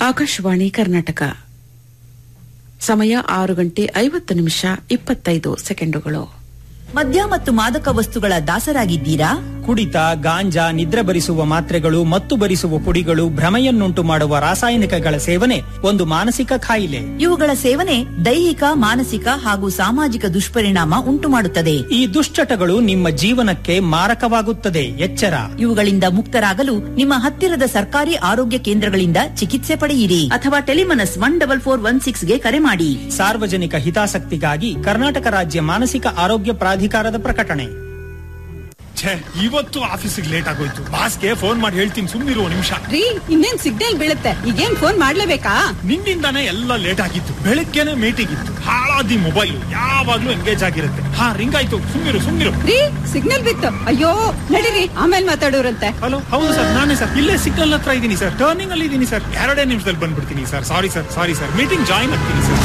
ಆಕಾಶವಾಣಿ ಕರ್ನಾಟಕ ಸಮಯ ಆರು ಗಂಟೆ ಐವತ್ತು ನಿಮಿಷ ಇಪ್ಪತ್ತೈದು ಸೆಕೆಂಡುಗಳು ಮದ್ಯ ಮತ್ತು ಮಾದಕ ವಸ್ತುಗಳ ದಾಸರಾಗಿದ್ದೀರಾ ಕುಡಿತ ಗಾಂಜಾ ನಿದ್ರೆ ಬರಿಸುವ ಮಾತ್ರೆಗಳು ಮತ್ತು ಬರಿಸುವ ಪುಡಿಗಳು ಭ್ರಮೆಯನ್ನುಂಟು ಮಾಡುವ ರಾಸಾಯನಿಕಗಳ ಸೇವನೆ ಒಂದು ಮಾನಸಿಕ ಕಾಯಿಲೆ ಇವುಗಳ ಸೇವನೆ ದೈಹಿಕ ಮಾನಸಿಕ ಹಾಗೂ ಸಾಮಾಜಿಕ ದುಷ್ಪರಿಣಾಮ ಉಂಟುಮಾಡುತ್ತದೆ ಈ ದುಶ್ಚಟಗಳು ನಿಮ್ಮ ಜೀವನಕ್ಕೆ ಮಾರಕವಾಗುತ್ತದೆ ಎಚ್ಚರ ಇವುಗಳಿಂದ ಮುಕ್ತರಾಗಲು ನಿಮ್ಮ ಹತ್ತಿರದ ಸರ್ಕಾರಿ ಆರೋಗ್ಯ ಕೇಂದ್ರಗಳಿಂದ ಚಿಕಿತ್ಸೆ ಪಡೆಯಿರಿ ಅಥವಾ Tele MANAS one double four one six ಗೆ ಕರೆ ಮಾಡಿ ಸಾರ್ವಜನಿಕ ಹಿತಾಸಕ್ತಿಗಾಗಿ ಕರ್ನಾಟಕ ರಾಜ್ಯ ಮಾನಸಿಕ ಆರೋಗ್ಯ ಪ್ರಾಧಿಕಾರದ ಪ್ರಕಟಣೆ ಛೇ ಇವತ್ತು ಆಫೀಸಿಗೆ ಲೇಟ್ ಆಗೋಯ್ತು ಬಾಸ್ಗೆ ಫೋನ್ ಮಾಡಿ ಹೇಳ್ತೀನಿ ಸುಮ್ಮನಿರುವ ನಿಮಿಷ ರೀ ಇನ್ನೇನ್ ಸಿಗ್ನಲ್ ಬೀಳುತ್ತೆ ಈಗೇನ್ ಫೋನ್ ಮಾಡ್ಲೇಬೇಕಾ ನಿನ್ನಿಂದಾನೇ ಎಲ್ಲ ಲೇಟ್ ಆಗಿತ್ತು ಬೆಳಗ್ಗೆನೆ ಮೀಟಿಂಗ್ ಇತ್ತು ಹಾಳಾದಿ ಮೊಬೈಲ್ ಯಾವಾಗ್ಲೂ ಎಂಗೇಜ್ ಆಗಿರುತ್ತೆ ಹಾ ರಿಂಗ್ ಆಯ್ತು ಸುಮ್ಮಿರು ಸುಮ್ಮಿರು ರೀ ಸಿಗ್ನಲ್ ಬಿತ್ತು ಅಯ್ಯೋ ನಡೀರಿ ಆಮೇಲೆ ಮಾತಾಡೋರಂತೆ ಹಲೋ ಹೌದು ಸರ್ ನಾನೇ ಸರ್ ಇಲ್ಲೇ ಸಿಗ್ನಲ್ ಹತ್ರ ಇದ್ದೀನಿ ಸರ್ ಟರ್ನಿಂಗ್ ಅಲ್ಲಿ ಇದ್ದೀನಿ ಸರ್ ಎರಡೇ ನಿಮಿಷದಲ್ಲಿ ಬಂದ್ಬಿಡ್ತೀನಿ sir sorry sir sorry sir meeting join ಆಗ್ತೀನಿ ಸರ್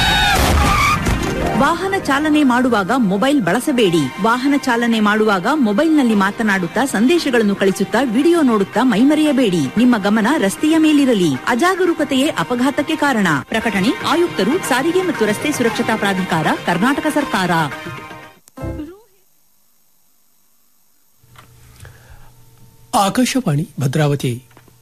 ವಾಹನ ಚಾಲನೆ ಮಾಡುವಾಗ ಮೊಬೈಲ್ ಬಳಸಬೇಡಿ ವಾಹನ ಚಾಲನೆ ಮಾಡುವಾಗ ಮೊಬೈಲ್ನಲ್ಲಿ ಮಾತನಾಡುತ್ತಾ ಸಂದೇಶಗಳನ್ನು ಕಳಿಸುತ್ತಾ ವಿಡಿಯೋ ನೋಡುತ್ತಾ ಮೈಮರೆಯಬೇಡಿ ನಿಮ್ಮ ಗಮನ ರಸ್ತೆಯ ಮೇಲಿರಲಿ ಅಜಾಗರೂಕತೆಯೇ ಅಪಘಾತಕ್ಕೆ ಕಾರಣ ಪ್ರಕಟಣೆ ಆಯುಕ್ತರು ಸಾರಿಗೆ ಮತ್ತು ರಸ್ತೆ ಸುರಕ್ಷತಾ ಪ್ರಾಧಿಕಾರ ಕರ್ನಾಟಕ ಸರ್ಕಾರ ಆಕಾಶವಾಣಿ ಭದ್ರಾವತಿ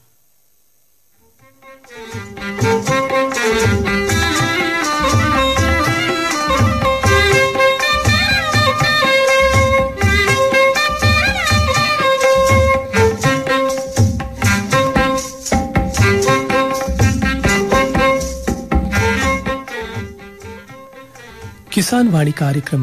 ಕಿಸಾನ್ ವಾಣಿ ಕಾರ್ಯಕ್ರಮ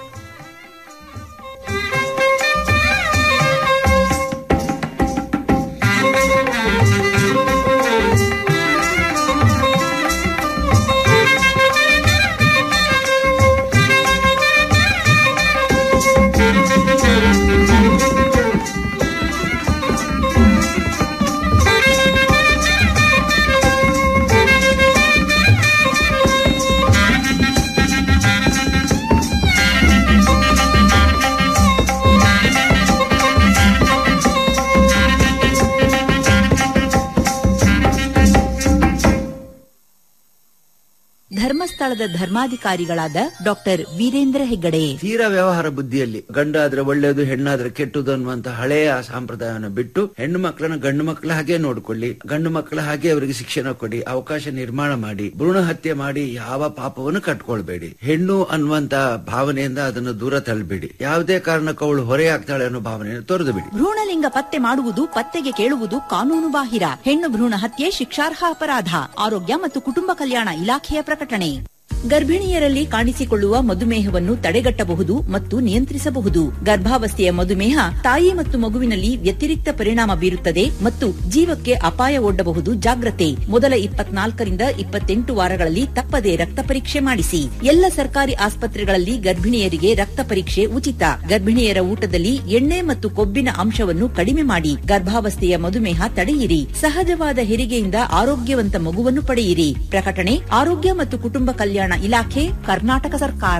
ಧರ್ಮಸ್ಥಳದ ಧರ್ಮಾಧಿಕಾರಿಗಳಾದ ಡಾಕ್ಟರ್ ವೀರೇಂದ್ರ ಹೆಗ್ಗಡೆ ತೀರಾ ವ್ಯವಹಾರ ಬುದ್ಧಿಯಲ್ಲಿ ಗಂಡಾದ್ರೆ ಒಳ್ಳೆಯದು ಹೆಣ್ಣಾದ್ರೆ ಕೆಟ್ಟದು ಅನ್ನುವಂತ ಹಳೆಯ ಸಂಪ್ರದಾಯವನ್ನು ಬಿಟ್ಟು ಹೆಣ್ಣು ಮಕ್ಕಳನ್ನ ಗಂಡು ಮಕ್ಕಳ ಹಾಗೆ ನೋಡ್ಕೊಳ್ಳಿ ಗಂಡು ಮಕ್ಕಳ ಹಾಗೆ ಅವರಿಗೆ ಶಿಕ್ಷಣ ಕೊಡಿ ಅವಕಾಶ ನಿರ್ಮಾಣ ಮಾಡಿ ಭ್ರೂಣ ಹತ್ಯೆ ಮಾಡಿ ಯಾವ ಪಾಪವನ್ನು ಕಟ್ಕೊಳ್ಬೇಡಿ ಹೆಣ್ಣು ಅನ್ನುವಂತ ಭಾವನೆಯಿಂದ ಅದನ್ನು ದೂರ ತಳ್ಳಬೇಡಿ ಯಾವುದೇ ಕಾರಣಕ್ಕೂ ಅವಳು ಹೊರೆಯಾಗ್ತಾಳೆ ಅನ್ನೋ ಭಾವನೆಯನ್ನು ತೊರೆದು ಬಿಡಿ ಭ್ರೂಣಲಿಂಗ ಪತ್ತೆ ಮಾಡುವುದು ಪತ್ತೆಗೆ ಕೇಳುವುದು ಕಾನೂನು ಬಾಹಿರ ಹೆಣ್ಣು ಭ್ರೂಣ ಹತ್ಯೆ ಶಿಕ್ಷಾರ್ಹ ಅಪರಾಧ ಆರೋಗ್ಯ ಮತ್ತು ಕುಟುಂಬ ಕಲ್ಯಾಣ ಇಲಾಖೆಯ ಪ್ರಕಟಣೆ ಗರ್ಭಿಣಿಯರಲ್ಲಿ ಕಾಣಿಸಿಕೊಳ್ಳುವ ಮಧುಮೇಹವನ್ನು ತಡೆಗಟ್ಟಬಹುದು ಮತ್ತು ನಿಯಂತ್ರಿಸಬಹುದು ಗರ್ಭಾವಸ್ಥೆಯ ಮಧುಮೇಹ ತಾಯಿ ಮತ್ತು ಮಗುವಿನಲ್ಲಿ ವ್ಯತಿರಿಕ್ತ ಪರಿಣಾಮ ಬೀರುತ್ತದೆ ಮತ್ತು ಜೀವಕ್ಕೆ ಅಪಾಯ ಒಡ್ಡಬಹುದು ಜಾಗ್ರತೆ ಮೊದಲ ಇಪ್ಪತ್ನಾಲ್ಕರಿಂದ ಇಪ್ಪತ್ತೆಂಟು ವಾರಗಳಲ್ಲಿ ತಪ್ಪದೆ ರಕ್ತ ಪರೀಕ್ಷೆ ಮಾಡಿಸಿ ಎಲ್ಲ ಸರ್ಕಾರಿ ಆಸ್ಪತ್ರೆಗಳಲ್ಲಿ ಗರ್ಭಿಣಿಯರಿಗೆ ರಕ್ತ ಪರೀಕ್ಷೆ ಉಚಿತ ಗರ್ಭಿಣಿಯರ ಊಟದಲ್ಲಿ ಎಣ್ಣೆ ಮತ್ತು ಕೊಬ್ಬಿನ ಅಂಶವನ್ನು ಕಡಿಮೆ ಮಾಡಿ ಗರ್ಭಾವಸ್ಥೆಯ ಮಧುಮೇಹ ತಡೆಯಿರಿ ಸಹಜವಾದ ಹೆರಿಗೆಯಿಂದ ಆರೋಗ್ಯವಂತ ಮಗುವನ್ನು ಪಡೆಯಿರಿ ಪ್ರಕಟಣೆ ಆರೋಗ್ಯ ಮತ್ತು ಕುಟುಂಬ ಕಲ್ಯಾಣ ಇಲಾಖೆ ಕರ್ನಾಟಕ ಸರ್ಕಾರ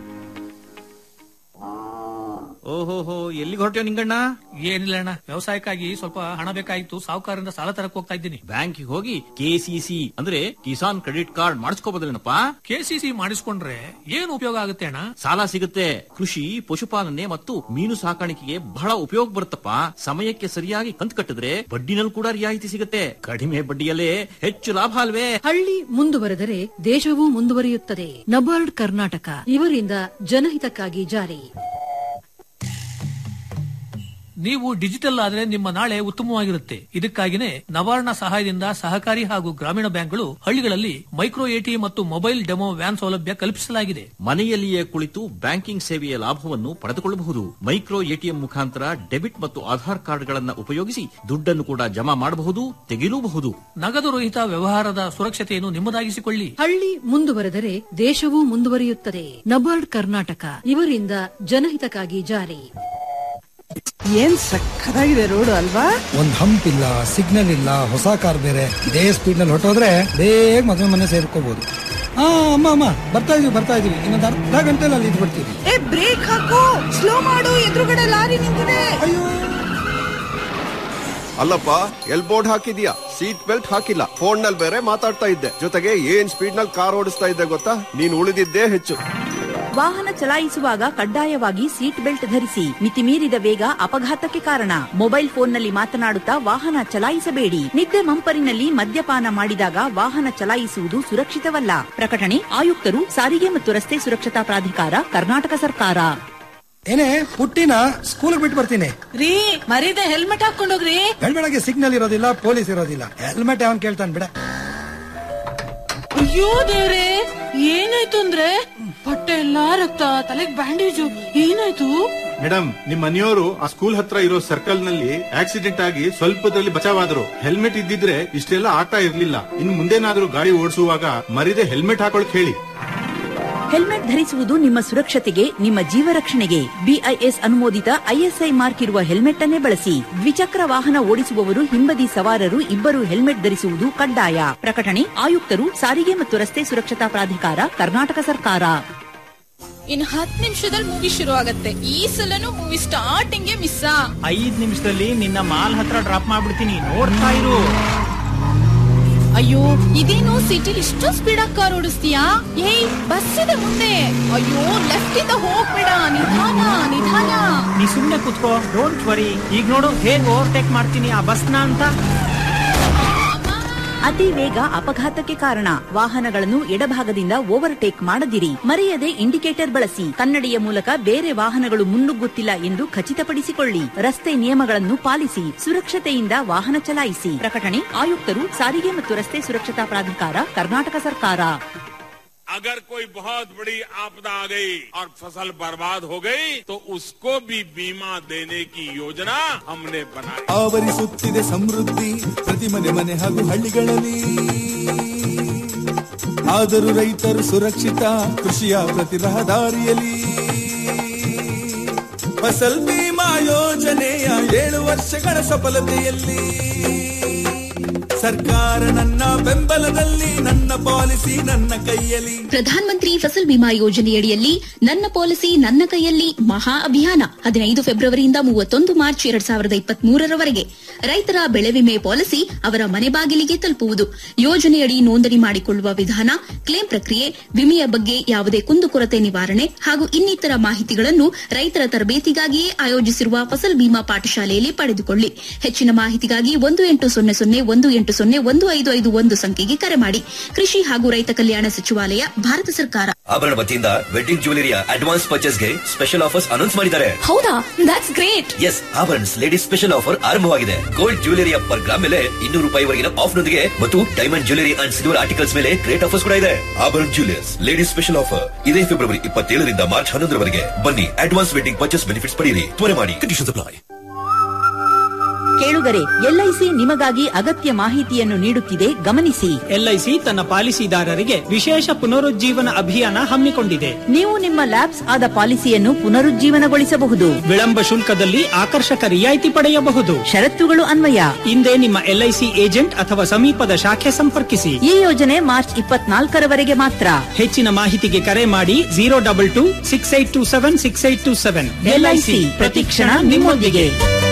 ಓಹೋಹೋ ಎಲ್ಲಿಗೆ ಹೊರಟ್ಯೋ ನಿಂಗಣ್ಣ ಏನಿಲ್ಲ ಅಣ್ಣ ವ್ಯವಸಾಯಕ್ಕಾಗಿ ಸ್ವಲ್ಪ ಹಣ ಬೇಕಾಗಿತ್ತು ಸಾಹುಕಾರರಿಂದ ಸಾಲ ತರಕ್ ಹೋಗ್ತಾ ಇದ್ದೀನಿ ಬ್ಯಾಂಕಿಗೆ ಹೋಗಿ ಕೆಸಿಸಿ ಅಂದ್ರೆ ಕಿಸಾನ್ ಕ್ರೆಡಿಟ್ ಕಾರ್ಡ್ ಮಾಡಿಸ್ಕೋಬೋದಲ್ಲೇನಪ್ಪ ಕೆಸಿಸಿ ಮಾಡಿಸ್ಕೊಂಡ್ರೆ ಏನ್ ಉಪಯೋಗ ಆಗುತ್ತೆ ಅಣ್ಣ ಸಾಲ ಸಿಗುತ್ತೆ ಕೃಷಿ ಪಶುಪಾಲನೆ ಮತ್ತು ಮೀನು ಸಾಕಾಣಿಕೆಗೆ ಬಹಳ ಉಪಯೋಗ ಬರುತ್ತಪ್ಪ ಸಮಯಕ್ಕೆ ಸರಿಯಾಗಿ ಕಂತು ಕಟ್ಟಿದ್ರೆ ಬಡ್ಡಿನಲ್ಲಿ ಕೂಡ ರಿಯಾಯಿತಿ ಸಿಗುತ್ತೆ ಕಡಿಮೆ ಬಡ್ಡಿಯಲ್ಲೇ ಹೆಚ್ಚು ಲಾಭ ಅಲ್ವೇ ಹಳ್ಳಿ ಮುಂದುವರೆದರೆ ದೇಶವೂ ಮುಂದುವರಿಯುತ್ತದೆ ನಬಾರ್ಡ್ ಕರ್ನಾಟಕ ಇವರಿಂದ ಜನಹಿತಕ್ಕಾಗಿ ಜಾರಿ ನೀವು ಡಿಜಿಟಲ್ ಆದ್ರೆ ನಿಮ್ಮ ನಾಳೆ ಉತ್ತಮವಾಗಿರುತ್ತೆ ಇದಕ್ಕಾಗಿನೇ ನವಾರ್ಣ ಸಹಾಯದಿಂದ ಸಹಕಾರಿ ಹಾಗೂ ಗ್ರಾಮೀಣ ಬ್ಯಾಂಕ್ಗಳು ಹಳ್ಳಿಗಳಲ್ಲಿ ಮೈಕ್ರೋ ಎಟಿ ಮತ್ತು ಮೊಬೈಲ್ ಡೆಮೋ ವ್ಯಾನ್ ಸೌಲಭ್ಯ ಕಲ್ಪಿಸಲಾಗಿದೆ ಮನೆಯಲ್ಲಿಯೇ ಕುಳಿತು ಬ್ಯಾಂಕಿಂಗ್ ಸೇವೆಯ ಲಾಭವನ್ನು ಪಡೆದುಕೊಳ್ಳಬಹುದು ಮೈಕ್ರೋ ಎಟಿಎಂ ಮುಖಾಂತರ ಡೆಬಿಟ್ ಮತ್ತು ಆಧಾರ್ ಕಾರ್ಡ್ಗಳನ್ನ ಉಪಯೋಗಿಸಿ ದುಡ್ಡನ್ನು ಕೂಡ ಜಮಾ ಮಾಡಬಹುದು ತೆಗೆಯಲೂಬಹುದು ನಗದು ರಹಿತ ವ್ಯವಹಾರದ ಸುರಕ್ಷತೆಯನ್ನು ನಿಮ್ಮದಾಗಿಸಿಕೊಳ್ಳಿ ಹಳ್ಳಿ ಮುಂದುವರೆದರೆ ದೇಶವೂ ಮುಂದುವರಿಯುತ್ತದೆ ನಬಾರ್ಡ್ ಕರ್ನಾಟಕ ಇವರಿಂದ ಜನಹಿತಕ್ಕಾಗಿ ಜಾರಿ ಏನ್ ಸಕ್ಕತ್ತಾಗಿದೆ ರೋಡು ಅಲ್ವಾ ಒಂದ್ ಹಂಪ್ ಇಲ್ಲ ಸಿಗ್ನಲ್ ಇಲ್ಲ ಹೊಸ ಕಾರ್ ಬೇರೆ ಇದೇ ಸ್ಪೀಡ್ ನಲ್ಲಿ ಹೊಟ್ಟೋದ್ರೆ ಬೇಗ ಮದುವೆ ಮನೆ ಸೇರ್ಕೋಬಹುದು ಹಾ ಅಮ್ಮ ಅಮ್ಮ ಬರ್ತಾ ಇದೀವಿ ಬರ್ತಾ ಇದೀವಿ ಇನ್ನೊಂದು ಅರ್ಧ ಗಂಟೆಲಿ ಅಲ್ಲಿ ಇದ್ಬಿಡ್ತೀವಿ ಏ ಬ್ರೇಕ್ ಹಾಕು ಸ್ಲೋ ಮಾಡು ಎದುರುಗಡೆ ಲಾರಿ ನಿಂತಿದೆ ಅಯ್ಯೋ ಅಲ್ಲಪ್ಪ ಎಲ್ ಬೋರ್ಡ್ ಹಾಕಿದ್ಯಾ ಸೀಟ್ ಬೆಲ್ಟ್ ಹಾಕಿಲ್ಲ ಫೋನ್ ನಲ್ಲಿ ಬೇರೆ ಮಾತಾಡ್ತಾ ಇದ್ದೆ ಜೊತೆಗೆ ಏನ್ ಸ್ಪೀಡ್ ನಲ್ಲಿ ಕಾರ್ ಓಡಿಸ್ತಾ ಇದ್ದೆ ಗೊತ್ತಾ ನೀನ್ ಉಳಿದಿದ್ದೇ ಹೆಚ್ಚು ವಾಹನ ಚಲಾಯಿಸುವಾಗ ಕಡ್ಡಾಯವಾಗಿ ಸೀಟ್ ಬೆಲ್ಟ್ ಧರಿಸಿ ಮಿತಿಮೀರಿದ ವೇಗ ಅಪಘಾತಕ್ಕೆ ಕಾರಣ ಮೊಬೈಲ್ ಫೋನ್ನಲ್ಲಿ ಮಾತನಾಡುತ್ತಾ ವಾಹನ ಚಲಾಯಿಸಬೇಡಿ ನಿದ್ದೆ ಮಂಪರಿನಲ್ಲಿ ಮದ್ಯಪಾನ ಮಾಡಿದಾಗ ವಾಹನ ಚಲಾಯಿಸುವುದು ಸುರಕ್ಷಿತವಲ್ಲ ಪ್ರಕಟಣೆ ಆಯುಕ್ತರು ಸಾರಿಗೆ ಮತ್ತು ರಸ್ತೆ ಸುರಕ್ಷತಾ ಪ್ರಾಧಿಕಾರ ಕರ್ನಾಟಕ ಸರ್ಕಾರ ಏನೇ ಪುಟ್ಟಿನ ಸ್ಕೂಲ್ ಬಿಟ್ಟು ಬರ್ತೀನಿ ರೀ ಮರೀದೆ ಹೆಲ್ಮೆಟ್ ಹಾಕೊಂಡೋಗ್ರಿ ಬೆಳಗ್ಗೆ ಸಿಗ್ನಲ್ ಇರೋದಿಲ್ಲ ಪೊಲೀಸ್ ಇರೋದಿಲ್ಲ ಹೆಲ್ಮೆಟ್ ಅವನ್ ಕೇಳ್ತಾನೆ ಬಿಡ ಅಯ್ಯೋ ದೇವ್ರೆ ಏನಾಯ್ತು ಅಂದ್ರೆ ಹೊಟ್ಟೆ ಎಲ್ಲಾ ರಕ್ತ ತಲೆಗ್ ಬ್ಯಾಂಡೇಜು ಏನಾಯ್ತು ಮೇಡಮ್ ನಿಮ್ ಮನೆಯವರು ಆ ಸ್ಕೂಲ್ ಹತ್ರ ಇರೋ ಸರ್ಕಲ್ ನಲ್ಲಿ ಆಕ್ಸಿಡೆಂಟ್ ಆಗಿ ಸ್ವಲ್ಪದಲ್ಲಿ ಬಚಾವಾದ್ರು ಹೆಲ್ಮೆಟ್ ಇದ್ದಿದ್ರೆ ಇಷ್ಟೆಲ್ಲ ಆಗ್ತಾ ಇರ್ಲಿಲ್ಲ ಇನ್ ಮುಂದೇನಾದ್ರೂ ಗಾಡಿ ಓಡಿಸುವಾಗ ಮರಿದೆ ಹೆಲ್ಮೆಟ್ ಹಾಕೊಳಕ್ ಹೇಳಿ ಹೆಲ್ಮೆಟ್ ಧರಿಸುವುದು ನಿಮ್ಮ ಸುರಕ್ಷತೆಗೆ ನಿಮ್ಮ ಜೀವ ರಕ್ಷಣೆಗೆ ಬಿಐಎಸ್ ಅನುಮೋದಿತ ಐಎಸ್ಐ ಮಾರ್ಕ್ ಇರುವ ಹೆಲ್ಮೆಟ್ ಅನ್ನೇ ಬಳಸಿ ದ್ವಿಚಕ್ರ ವಾಹನ ಓಡಿಸುವವರು ಹಿಂಬದಿ ಸವಾರರು ಇಬ್ಬರು ಹೆಲ್ಮೆಟ್ ಧರಿಸುವುದು ಕಡ್ಡಾಯ ಪ್ರಕಟಣೆ ಆಯುಕ್ತರು ಸಾರಿಗೆ ಮತ್ತು ರಸ್ತೆ ಸುರಕ್ಷತಾ ಪ್ರಾಧಿಕಾರ ಕರ್ನಾಟಕ ಸರ್ಕಾರ ಇನ್ ಹತ್ ನಿಮಿಷದಲ್ಲಿ ಮೂವಿ ಶುರು ಆಗತ್ತೆ ಈ ಸಲನು ಮೂವಿ ಸ್ಟಾರ್ಟಿಂಗ್ ಮಿಸ್ ಐದ್ ನಿಮಿಷದಲ್ಲಿ ನಿನ್ನ ಮಾಲ್ ಹತ್ರ ಡ್ರಾಪ್ ಮಾಡ್ಬಿಡ್ತೀನಿ ನೋಡ್ತಾ ಇರು ಅಯ್ಯೋ ಇದೇನು ಸಿಟಿಲಿ ಇಷ್ಟೊಂದು ಸ್ಪೀಡ್ ಆಗಿ ಕಾರ್ ಓಡಿಸ್ತೀಯಾ ಏಯ್ ಬಸ್ ಇದೆ ಮುಂದೆ ಅಯ್ಯೋ ಲೆಫ್ಟ್ ಇಂದ ಹೋಗ್ಬೇಡ ನಿಧಾನ ನಿಧಾನ ನೀ ಸುಮ್ನೆ ಕುತ್ಕೋ ಡೋಂಟ್ ವರಿ ಈಗ ನೋಡು ಹೇಗ್ ಓವರ್ಟೇಕ್ ಮಾಡ್ತೀನಿ ಆ ಬಸ್ನ ಅಂತ ಅತಿ ವೇಗ ಅಪಘಾತಕ್ಕೆ ಕಾರಣ ವಾಹನಗಳನ್ನು ಎಡಭಾಗದಿಂದ ಓವರ್ಟೇಕ್ ಮಾಡದಿರಿ ಮರೆಯದೆ ಇಂಡಿಕೇಟರ್ ಬಳಸಿ ಕನ್ನಡಿಯ ಮೂಲಕ ಬೇರೆ ವಾಹನಗಳು ಮುನ್ನುಗ್ಗುತ್ತಿಲ್ಲ ಎಂದು ಖಚಿತಪಡಿಸಿಕೊಳ್ಳಿ ರಸ್ತೆ ನಿಯಮಗಳನ್ನು ಪಾಲಿಸಿ ಸುರಕ್ಷತೆಯಿಂದ ವಾಹನ ಚಲಾಯಿಸಿ ಪ್ರಕಟಣೆ ಆಯುಕ್ತರು ಸಾರಿಗೆ ಮತ್ತು ರಸ್ತೆ ಸುರಕ್ಷತಾ ಪ್ರಾಧಿಕಾರ ಕರ್ನಾಟಕ ಸರ್ಕಾರ अगर कोई बहुत बड़ी आपदा आ गई और फसल बर्बाद हो गई तो उसको भी बीमा देने की योजना हमने बनाई ಆವರಿಸುತ್ತಿದೆ ಸಮೃದ್ಧಿ ಪ್ರತಿ ಮನೆ ಮನೆ ಹಾಗೂ ಹಳ್ಳಿಗಳಲ್ಲಿ ಆದರೂ ರೈತರು ಸುರಕ್ಷಿತ ಕೃಷಿಯ ಪ್ರತಿ ರಹದಾರಿಯಲ್ಲಿ ಫಸಲ್ ಬಿಮಾ ಯೋಜನೆಯ ಏಳು ವರ್ಷಗಳ ಸಫಲತೆಯಲ್ಲಿ ಸರ್ಕಾರ ನನ್ನ ಬೆಂಬಲದಲ್ಲಿ ನನ್ನ ಪಾಲಿಸಿ ನನ್ನ ಕೈಯಲ್ಲಿ ಪ್ರಧಾನ ಮಂತ್ರಿ ಫಸಲ್ ಬಿಮಾ ಯೋಜನೆಯಡಿಯಲ್ಲಿ ನನ್ನ ಪಾಲಿಸಿ ನನ್ನ ಕೈಯಲ್ಲಿ ಮಹಾ ಅಭಿಯಾನ ಹದಿನೈದು ಫೆಬ್ರವರಿಯಿಂದ ಮೂವತ್ತೊಂದು ಮಾರ್ಚ್ ಎರಡ್ ಸಾವಿರದ ಇಪ್ಪತ್ತ್ ಮೂರರವರೆಗೆ ರೈತರ ಬೆಳೆ ವಿಮೆ ಪಾಲಿಸಿ ಅವರ ಮನೆ ಬಾಗಿಲಿಗೆ ತಲುಪುವುದು ಯೋಜನೆಯಡಿ ನೋಂದಣಿ ಮಾಡಿಕೊಳ್ಳುವ ವಿಧಾನ ಕ್ಲೇಮ್ ಪ್ರಕ್ರಿಯೆ ವಿಮೆಯ ಬಗ್ಗೆ ಯಾವುದೇ ಕುಂದುಕೊರತೆ ನಿವಾರಣೆ ಹಾಗೂ ಇನ್ನಿತರ ಮಾಹಿತಿಗಳನ್ನು ರೈತರ ತರಬೇತಿಗಾಗಿಯೇ ಆಯೋಜಿಸಿರುವ ಫಸಲ್ ಬಿಮಾ ಪಾಠಶಾಲೆಯಲ್ಲಿ ಪಡೆದುಕೊಳ್ಳಿ ಹೆಚ್ಚಿನ ಮಾಹಿತಿಗಾಗಿ ಒಂದು ಎಂಟು ಸೊನ್ನೆ ಸೊನ್ನೆ ಒಂದು ಎಂಟು ಸೊನ್ನೆ ಒಂದು ಐದು ಐದು ಒಂದು ಸಂಖ್ಯೆಗೆ ಕರೆ ಮಾಡಿ ಕೃಷಿ ಹಾಗೂ ರೈತ ಕಲ್ಯಾಣ ಸಚಿವಾಲಯ ಭಾರತ ಸರ್ಕಾರ ಆಭರಣ ವತಿಯಿಂದ ವೆಡ್ಡಿಂಗ್ ಜ್ಯುವೆಲರಿಯ ಅಡ್ವಾನ್ಸ್ ಪರ್ಚೇಸ್ಗೆ ಸ್ಪೆಷಲ್ ಆಫರ್ಸ್ ಅನೌನ್ಸ್ ಮಾಡಿದ್ದಾರೆ ಹೌದಾ that's great yes Abharan ladies special offer ಆರಂಭವಾಗಿದೆ ಗೋಲ್ಡ್ ಜ್ಯುವೆಲರಿಯ ಪರ್ ಗ್ರಾಮ್ ಮೇಲೆ ಇನ್ನೂರು ರೂಪಾಯಿವರೆಗಿನ ಆಫ್ ನೊಂದಿಗೆ ಮತ್ತು diamond jewellery and silver articles ಮೇಲೆ ಗ್ರೇಟ್ ಆಫರ್ಸ್ ಕೂಡ ಇದೆ Abharan jewellers ladies special offer ಇದೇ ಫೆಬ್ರವರಿ ಇಪ್ಪತ್ತೇಳರಿಂದ ಮಾರ್ಚ್ ಹನ್ನೊಂದರವರೆಗೆ ಬನ್ನಿ ಅಡ್ವಾನ್ಸ್ ವೆಡ್ಡಿಂಗ್ ಪರ್ಚೇಸ್ ಬೆನಿಫಿಟ್ಸ್ ಪಡೆಯಿರಿ ತ್ವರೆ ಮಾಡಿ ಕಂಡೀಷನ್ ಅಪ್ಲೈ ಕೇಳುಗರೆ ಎಲ್ಐಸಿ ನಿಮಗಾಗಿ ಅಗತ್ಯ ಮಾಹಿತಿಯನ್ನು ನೀಡುತ್ತಿದೆ ಗಮನಿಸಿ ಎಲ್ಐಸಿ ತನ್ನ ಪಾಲಿಸಿದಾರರಿಗೆ ವಿಶೇಷ ಪುನರುಜ್ಜೀವನ ಅಭಿಯಾನ ಹಮ್ಮಿಕೊಂಡಿದೆ ನೀವು ನಿಮ್ಮ ಲ್ಯಾಬ್ಸ್ ಆದ ಪಾಲಿಸಿಯನ್ನು ಪುನರುಜ್ಜೀವನಗೊಳಿಸಬಹುದು ವಿಳಂಬ ಶುಲ್ಕದಲ್ಲಿ ಆಕರ್ಷಕ ರಿಯಾಯಿತಿ ಪಡೆಯಬಹುದು ಷರತ್ತುಗಳು ಅನ್ವಯ ಹಿಂದೆ ನಿಮ್ಮ ಎಲ್ಐಸಿ ಏಜೆಂಟ್ ಅಥವಾ ಸಮೀಪದ ಶಾಖೆ ಸಂಪರ್ಕಿಸಿ ಈ ಯೋಜನೆ ಮಾರ್ಚ್ ಇಪ್ಪತ್ನಾಲ್ಕರವರೆಗೆ ಮಾತ್ರ ಹೆಚ್ಚಿನ ಮಾಹಿತಿಗೆ ಕರೆ ಮಾಡಿ zero double two six eight two seven six eight two seven LIC ಪ್ರತಿಕ್ಷಣ ನಿಮ್ಮೊಂದಿಗೆ